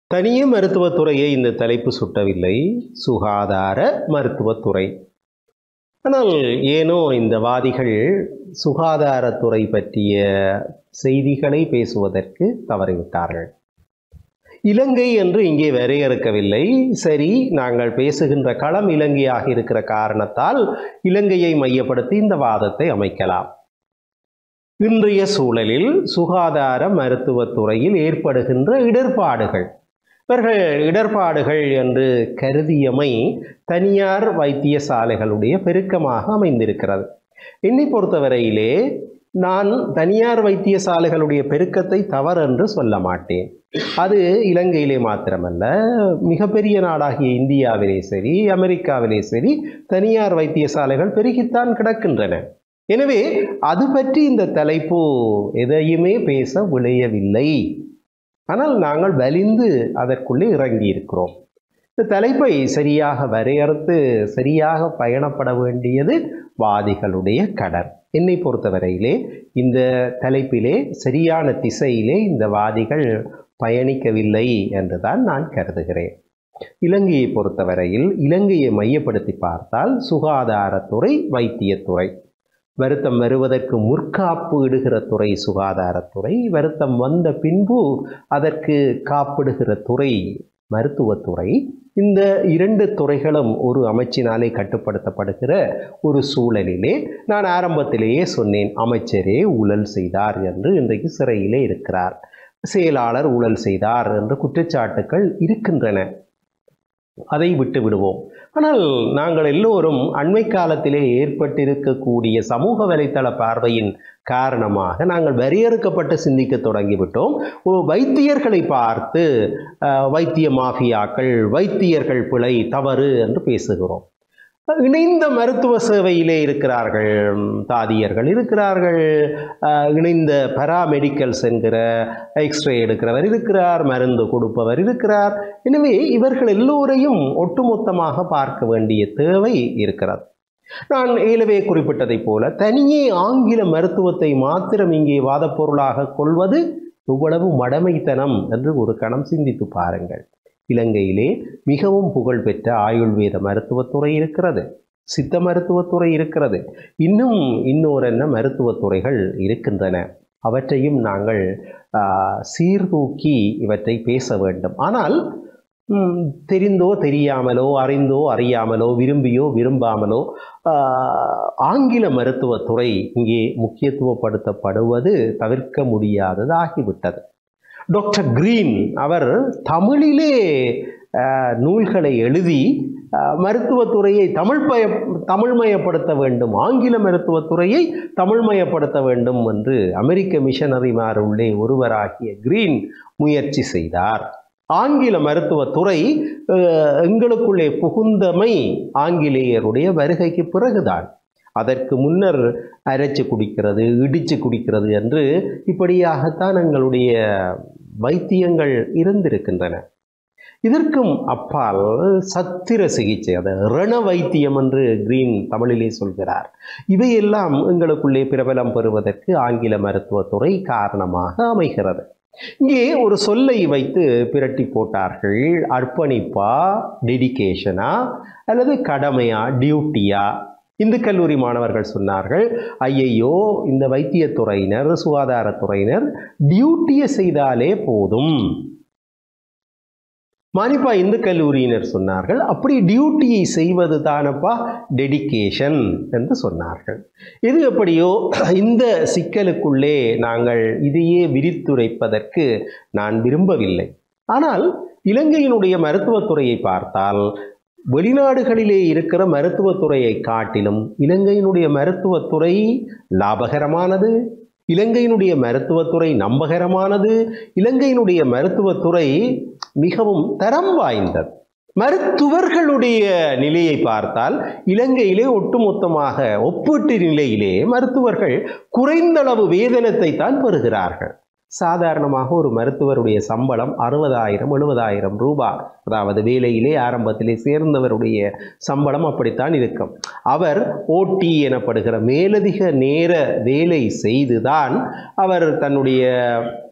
தனியே மருத்துவத்துறையை இந்த தலைப்பு சுட்டவில்லை சுகாதார மருத்துவத்துறை ஆனால் ஏனோ இந்த வாதிகள் சுகாதாரத்துறை பற்றிய செய்திகளை பேசுவதற்கு தவறிவிட்டார்கள் இலங்கை என்று இங்கே வரையறுக்கவில்லை சரி நாங்கள் பேசுகின்ற களம் இலங்கையாக இருக்கிற காரணத்தால் இலங்கையை மையப்படுத்தி இந்த வாதத்தை அமைக்கலாம் இன்றைய சூழலில் சுகாதார மருத்துவத்துறையில் ஏற்படுகின்ற இடர்பாடுகள் இவர்கள் இடர்பாடுகள் என்று கருதியமை தனியார் வைத்தியசாலைகளுடைய பெருக்கமாக அமைந்திருக்கிறது என்னை பொறுத்தவரையிலே நான் தனியார் வைத்தியசாலைகளுடைய பெருக்கத்தை தவறென்று சொல்ல மாட்டேன் அது இலங்கையிலே மாத்திரமல்ல மிகப்பெரிய நாடாகிய இந்தியாவிலே சரி அமெரிக்காவிலே சரி தனியார் வைத்தியசாலைகள் பெருகித்தான் கிடக்கின்றன எனவே அது பற்றி இந்த தலைப்பு எதையுமே பேச விளையவில்லை ஆனால் நாங்கள் வலிந்து அதற்குள்ளே இறங்கி இருக்கிறோம் இந்த தலைப்பை சரியாக வரையறுத்து சரியாக பயணப்பட வேண்டியது வாதிகளுடைய கடன் என்னை பொறுத்தவரையிலே இந்த தலைப்பிலே சரியான திசையிலே இந்த வாதிகள் பயணிக்கவில்லை என்றுதான் நான் கருதுகிறேன் இலங்கையை பொறுத்தவரையில் இலங்கையை மையப்படுத்தி பார்த்தால் சுகாதாரத்துறை வைத்தியத்துறை வருத்தம் வருவதற்கு முற்காப்பு இடுகிற துறை சுகாதாரத்துறை வருத்தம் வந்த பின்பு அதற்கு காப்பிடுகிற துறை மருத்துவத்துறை இந்த இரண்டு துறைகளும் ஒரு அமைச்சினாலே கட்டுப்படுத்தப்படுகிற ஒரு சூழலிலே நான் ஆரம்பத்திலேயே சொன்னேன் அமைச்சரே ஊழல் செய்தார் என்று இன்றைக்கு சிறையிலே இருக்கிறார் செயலாளர் ஊழல் செய்தார் என்று குற்றச்சாட்டுக்கள் இருக்கின்றன அதை விட்டு விடுவோம் ஆனால் நாங்கள் எல்லோரும் அண்மை காலத்திலே ஏற்பட்டிருக்கக்கூடிய சமூக வலைத்தள பார்வையின் காரணமாக நாங்கள் வரையறுக்கப்பட்டு சிந்திக்க தொடங்கிவிட்டோம் ஓ, வைத்தியர்களை பார்த்து அஹ், வைத்திய மாஃபியாக்கள் வைத்தியர்கள் பிழை தவறு என்று பேசுகிறோம் இணைந்த மருத்துவ சேவையிலே இருக்கிறார்கள் தாதியர்கள் இருக்கிறார்கள் அஹ், இணைந்த பராமெடிக்கல்ஸ் என்கிற எக்ஸ்ரே எடுக்கிறவர் இருக்கிறார் மருந்து கொடுப்பவர் இருக்கிறார் எனவே இவர்கள் எல்லோரையும் ஒட்டுமொத்தமாக பார்க்க வேண்டிய தேவை இருக்கிறது நான் ஏலவே குறிப்பிட்டதைப் போல தனியே ஆங்கில மருத்துவத்தை மாத்திரம் இங்கே வாதப்பொருளாக கொள்வது இவ்வளவு மடமைத்தனம் என்று ஒரு கணம் சிந்தித்து பாருங்கள் இலங்கையிலே மிகவும் புகழ்பெற்ற ஆயுர்வேத மருத்துவத்துறை இருக்கிறது சித்த மருத்துவத்துறை இருக்கிறது இன்னும் இன்னொரென்ன மருத்துவத்துறைகள் இருக்கின்றன அவற்றையும் நாங்கள் ஆ, சீர்தூக்கி இவற்றை பேச வேண்டும் ஆனால் ம், தெரிந்தோ தெரியாமலோ அறிந்தோ அறியாமலோ விரும்பியோ விரும்பாமலோ ஆ, ஆங்கில மருத்துவத்துறை இங்கே முக்கியத்துவப்படுத்தப்படுவது தவிர்க்க முடியாதது ஆகிவிட்டது டாக்டர் கிரீன் அவர் தமிழிலே அஹ், நூல்களை எழுதி அஹ், மருத்துவத்துறையை தமிழ் பய தமிழ்மயப்படுத்த வேண்டும் ஆங்கில மருத்துவத்துறையை தமிழ்மயப்படுத்த வேண்டும் என்று அமெரிக்க மிஷனரிமாருள்ளே ஒருவராகிய கிரீன் முயற்சி செய்தார் ஆங்கில மருத்துவத்துறை அஹ், எங்களுக்குள்ளே புகுந்தமை ஆங்கிலேயருடைய வருகைக்கு பிறகுதான் அதற்கு முன்னர் அரைச்சு குடிக்கிறது இடிச்சு குடிக்கிறது என்று இப்படியாகத்தான் எங்களுடைய வைத்தியங்கள் இருந்திருக்கின்றன இதற்கும் அப்பால் சத்திர சிகிச்சை அது ரண வைத்தியம் என்று கிரீன் தமிழிலே சொல்கிறார் இவையெல்லாம் எங்களுக்குள்ளே பிரபலம் பெறுவதற்கு ஆங்கில மருத்துவத்துறை காரணமாக அமைகிறது இங்கே ஒரு சொல்லை வைத்து பிரட்டி போட்டார்கள் அர்ப்பணிப்பா டெடிகேஷனா அல்லது கடமையா டியூட்டியா இந்து கல்லூரி மாணவர்கள் சொன்னார்கள் ஐயையோ இந்த வைத்தியத்துறையினர் சுகாதாரத்துறையினர் டியூட்டியை செய்தாலே போதும் மானிப்பா இந்து கல்லூரியினர் சொன்னார்கள் அப்படி டியூட்டியை செய்வது தானப்பா டெடிகேஷன் என்று சொன்னார்கள் இது எப்படியோ இந்த சிக்கலுக்குள்ளே நாங்கள் இதையே விரித்துரைப்பதற்கு நான் விரும்பவில்லை ஆனால் இலங்கையினுடைய மருத்துவத்துறையை பார்த்தால் வெளிநாடுகளிலே இருக்கிற மருத்துவத்துறையை காட்டிலும் இலங்கையினுடைய மருத்துவத்துறை லாபகரமானது இலங்கையினுடைய மருத்துவத்துறை நம்பகரமானது இலங்கையினுடைய மருத்துவத்துறை மிகவும் தரம் வாய்ந்தது மருத்துவர்களுடைய நிலையை பார்த்தால் இலங்கையிலே ஒட்டுமொத்தமாக ஒப்பீட்டு நிலையிலே மருத்துவர்கள் குறைந்தளவு வேதனத்தை தான் பெறுகிறார்கள் சாதாரணமாக ஒரு மருத்துவருடைய சம்பளம் அறுபதாயிரம் எழுபதாயிரம் ரூபாய் அதாவது வேலையிலே ஆரம்பத்திலே சேர்ந்தவருடைய சம்பளம் அப்படித்தான் இருக்கும் அவர் ஓடி எனப்படுகிற மேலதிக நேர வேலை செய்துதான் அவர் தன்னுடைய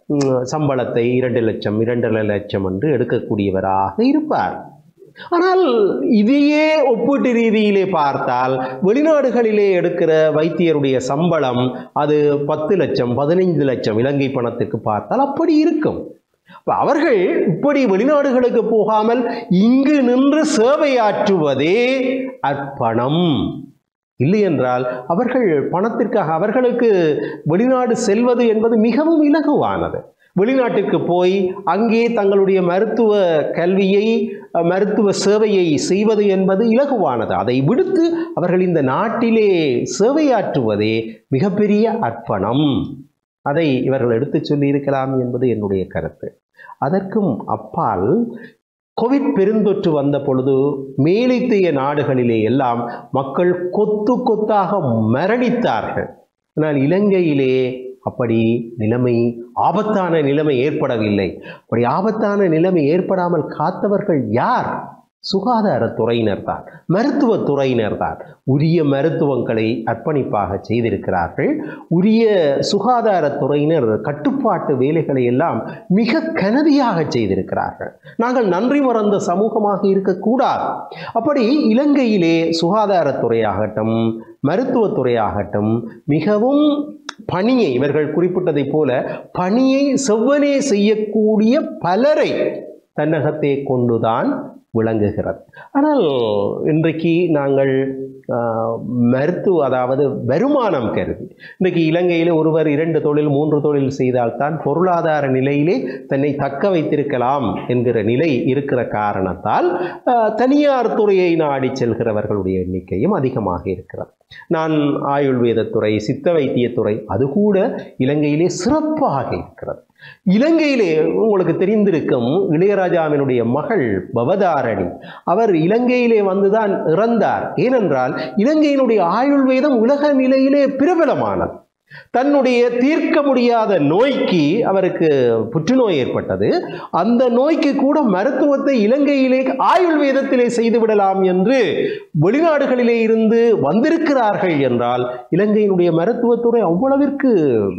ம், சம்பளத்தை இரண்டு லட்சம் இரண்டரை லட்சம் என்று எடுக்கக்கூடியவராக இருப்பார் ஆனால் இதையே ஒப்பீட்டு ரீதியிலே பார்த்தால் வெளிநாடுகளிலே எடுக்கிற வைத்தியருடைய சம்பளம் அது பத்து லட்சம் பதினைந்து லட்சம் இலங்கை பணத்துக்கு பார்த்தால் அப்படி இருக்கும் அப்ப அவர்கள் இப்படி வெளிநாடுகளுக்கு போகாமல் இங்கு நின்று சேவையாற்றுவதே அர்ப்பணம் இல்லை என்றால் அவர்கள் பணத்திற்காக அவர்களுக்கு வெளிநாடு செல்வது என்பது மிகவும் இலகுவானது வெளிநாட்டிற்கு போய் அங்கே தங்களுடைய மருத்துவ கல்வியை அஹ், மருத்துவ சேவையை செய்வது என்பது இலகுவானது அதை விடுத்து அவர்கள் இந்த நாட்டிலே சேவையாற்றுவதே மிகப்பெரிய அர்ப்பணம் அதை இவர்கள் எடுத்துச் சொல்லியிருக்கலாம் என்பது என்னுடைய கருத்து அதற்கும் அப்பால் கோவிட் பெருந்தொற்று வந்த பொழுது மேலைத்தைய நாடுகளிலே எல்லாம் மக்கள் கொத்து கொத்தாக மரணித்தார்கள் ஆனால் இலங்கையிலே அப்படி நிலைமை ஆபத்தான நிலைமை ஏற்படவில்லை அப்படி ஆபத்தான நிலைமை ஏற்படாமல் காத்தவர்கள் யார் சுகாதாரத்துறையினர் தான் மருத்துவத் துறையினர் தான் உரிய மருத்துவங்களை அர்ப்பணிப்பாக செய்திருக்கிறார்கள் உரிய சுகாதாரத்துறையினர் கட்டுப்பாட்டு வேலைகளை எல்லாம் மிக கனதியாக செய்திருக்கிறார்கள் நாங்கள் நன்றி மறந்த சமூகமாக இருக்கக்கூடாது அப்படி இலங்கையிலே சுகாதாரத்துறையாகட்டும் மருத்துவத்துறையாகட்டும் மிகவும் பணியை இவர்கள் குறிப்பிட்டதைப் போல பணியை செவ்வனே செய்யக்கூடிய பலரை தன்னகத்தே கொண்டுதான் விளங்குகிறது ஆனால் இன்றைக்கு நாங்கள் ஆஹ், மருத்துவ அதாவது வருமானம் கருதி இன்றைக்கு இலங்கையில் ஒருவர் இரண்டு தொழில் மூன்று தொழில் செய்தால்தான் பொருளாதார நிலையிலே தன்னை தக்க வைத்திருக்கலாம் என்கிற நிலை இருக்கிற காரணத்தால் ஆஹ், தனியார் துறையை நாடி செல்கிறவர்களுடைய எண்ணிக்கையும் அதிகமாக இருக்கிறது நான் ஆயுர்வேதத்துறை சித்த வைத்தியத்துறை அது கூட இலங்கையிலே சிறப்பாக இருக்கிறது இலங்கையிலே உங்களுக்கு தெரிந்திருக்கும் இளையராஜாவினுடைய மகள் பவதாரணி அவர் இலங்கையிலே வந்துதான் இறந்தார் ஏனென்றால் இலங்கையினுடைய ஆயுர்வேதம் உலக நிலையிலே பிரபலமானது தன்னுடைய தீர்க்க முடியாத நோய்க்கு அவருக்கு புற்றுநோய் ஏற்பட்டது அந்த நோய்க்கு கூட மருத்துவத்தை இலங்கையிலே ஆயுர்வேதத்திலே செய்துவிடலாம் என்று வெளிநாடுகளிலே இருந்து வந்திருக்கிறார்கள் என்றால் இலங்கையினுடைய மருத்துவத்துறை அவ்வளவிற்கு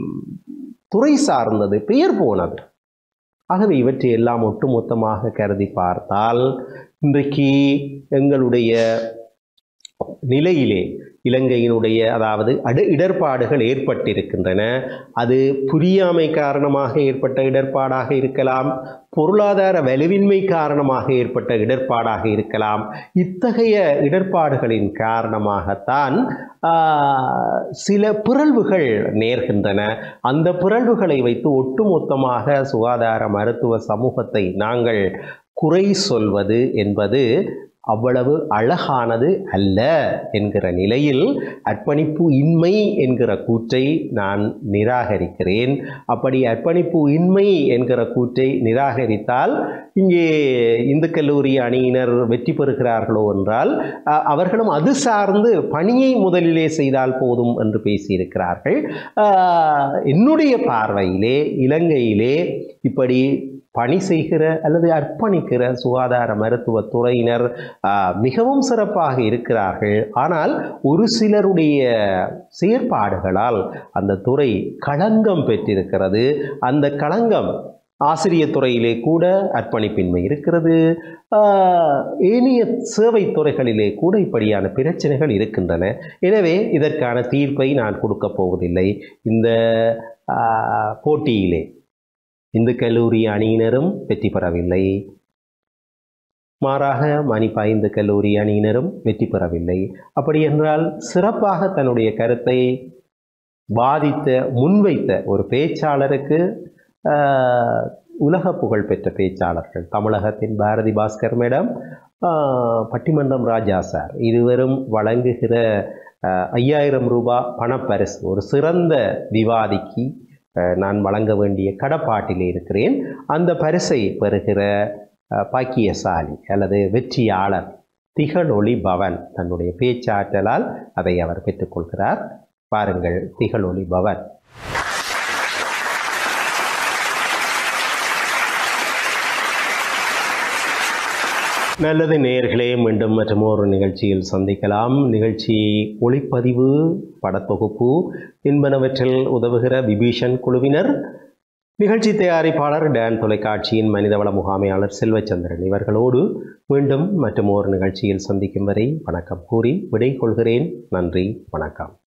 துறை சார்ந்தது பெயர் போனது ஆகவே இவற்றை எல்லாம் ஒட்டுமொத்தமாக கருதி பார்த்தால் இன்றைக்கு எங்களுடைய நிலையிலே இலங்கையினுடைய அதாவது அடு இடர்பாடுகள் ஏற்பட்டிருக்கின்றன அது புரியாமை காரணமாக ஏற்பட்ட இடர்பாடாக இருக்கலாம் பொருளாதார வலுவின்மை காரணமாக ஏற்பட்ட இடர்பாடாக இருக்கலாம் இத்தகைய இடர்பாடுகளின் காரணமாகத்தான் ஆஹ், சில பிறழ்வுகள் நேர்கின்றன அந்த பிறழ்வுகளை வைத்து ஒட்டுமொத்தமாக சுகாதார மருத்துவ சமூகத்தை நாங்கள் குறை சொல்வது என்பது அவ்வளவு அழகானது அல்ல என்கிற நிலையில் அர்ப்பணிப்பு இன்மை என்கிற கூற்றை நான் நிராகரிக்கிறேன் அப்படி அர்ப்பணிப்பு இன்மை என்கிற கூற்றை நிராகரித்தால் இங்கே இந்து கல்லூரி அணியினர் வெற்றி பெறுகிறார்களோ என்றால் அ- அவர்களும் அது சார்ந்து பணியை முதலிலே செய்தால் போதும் என்று பேசியிருக்கிறார்கள் ஆஹ், என்னுடைய பார்வையிலே இலங்கையிலே இப்படி பணி செய்கிற அல்லது அர்ப்பணிக்கிற சுகாதார மருத்துவ துறையினர் ஆஹ், மிகவும் சிறப்பாக இருக்கிறார்கள் ஆனால் ஒரு சிலருடைய செயற்பாடுகளால் அந்த துறை களங்கம் பெற்றிருக்கிறது அந்த களங்கம் ஆசிரியர் துறையிலே கூட அர்ப்பணிப்பின்மை இருக்கிறது ஆஹ், ஏனைய சேவை துறைகளிலே கூட இப்படியான பிரச்சனைகள் இருக்கின்றன எனவே இதற்கான தீர்ப்பை நான் கொடுக்கப் போவதில்லை இந்த ஆஹ், போட்டியிலே இந்து கல்லூரி அணியினரும் வெற்றி பெறவில்லை மாறாக மணிப்பா இந்து கல்லூரி அணியினரும் வெற்றி பெறவில்லை அப்படி என்றால் சிறப்பாக தன்னுடைய கருத்தை பாதித்த முன்வைத்த ஒரு பேச்சாளருக்கு ஆஹ், உலக புகழ் பெற்ற பேச்சாளர்கள் தமிழகத்தின் பாரதி பாஸ்கர் மேடம் ஆஹ், பட்டிமன்றம் ராஜா சார் இருவரும் வழங்குகிற ஆஹ், ஐயாயிரம் ரூபாய் பணப்பரிசு ஒரு சிறந்த விவாதிக்கு ஆஹ், நான் வழங்க வேண்டிய கடப்பாட்டில் இருக்கிறேன் அந்த பரிசை பெறுகிற ஆஹ், பாக்கியசாலி அல்லது வெற்றியாளர் திகழொளி பவன் தன்னுடைய பேச்சாற்றலால் அதை அவர் பெற்றுக்கொள்கிறார் பாருங்கள் திகழொளி பவன் நல்லது நேயர்களே மீண்டும் மற்றும் ஒரு நிகழ்ச்சியில் சந்திக்கலாம் நிகழ்ச்சி ஒளிப்பதிவு படத்தொகுப்பு என்பனவற்றில் உதவுகிற விபீஷன் குழுவினர் நிகழ்ச்சி தயாரிப்பாளர் டான் தொலைக்காட்சியின் மனிதவள முகாமையாளர் செல்வச்சந்திரன் இவர்களோடு மீண்டும் மற்றும் ஒரு நிகழ்ச்சியில் சந்திக்கும் வரை வணக்கம் கூறி விடை கொள்கிறேன் நன்றி வணக்கம்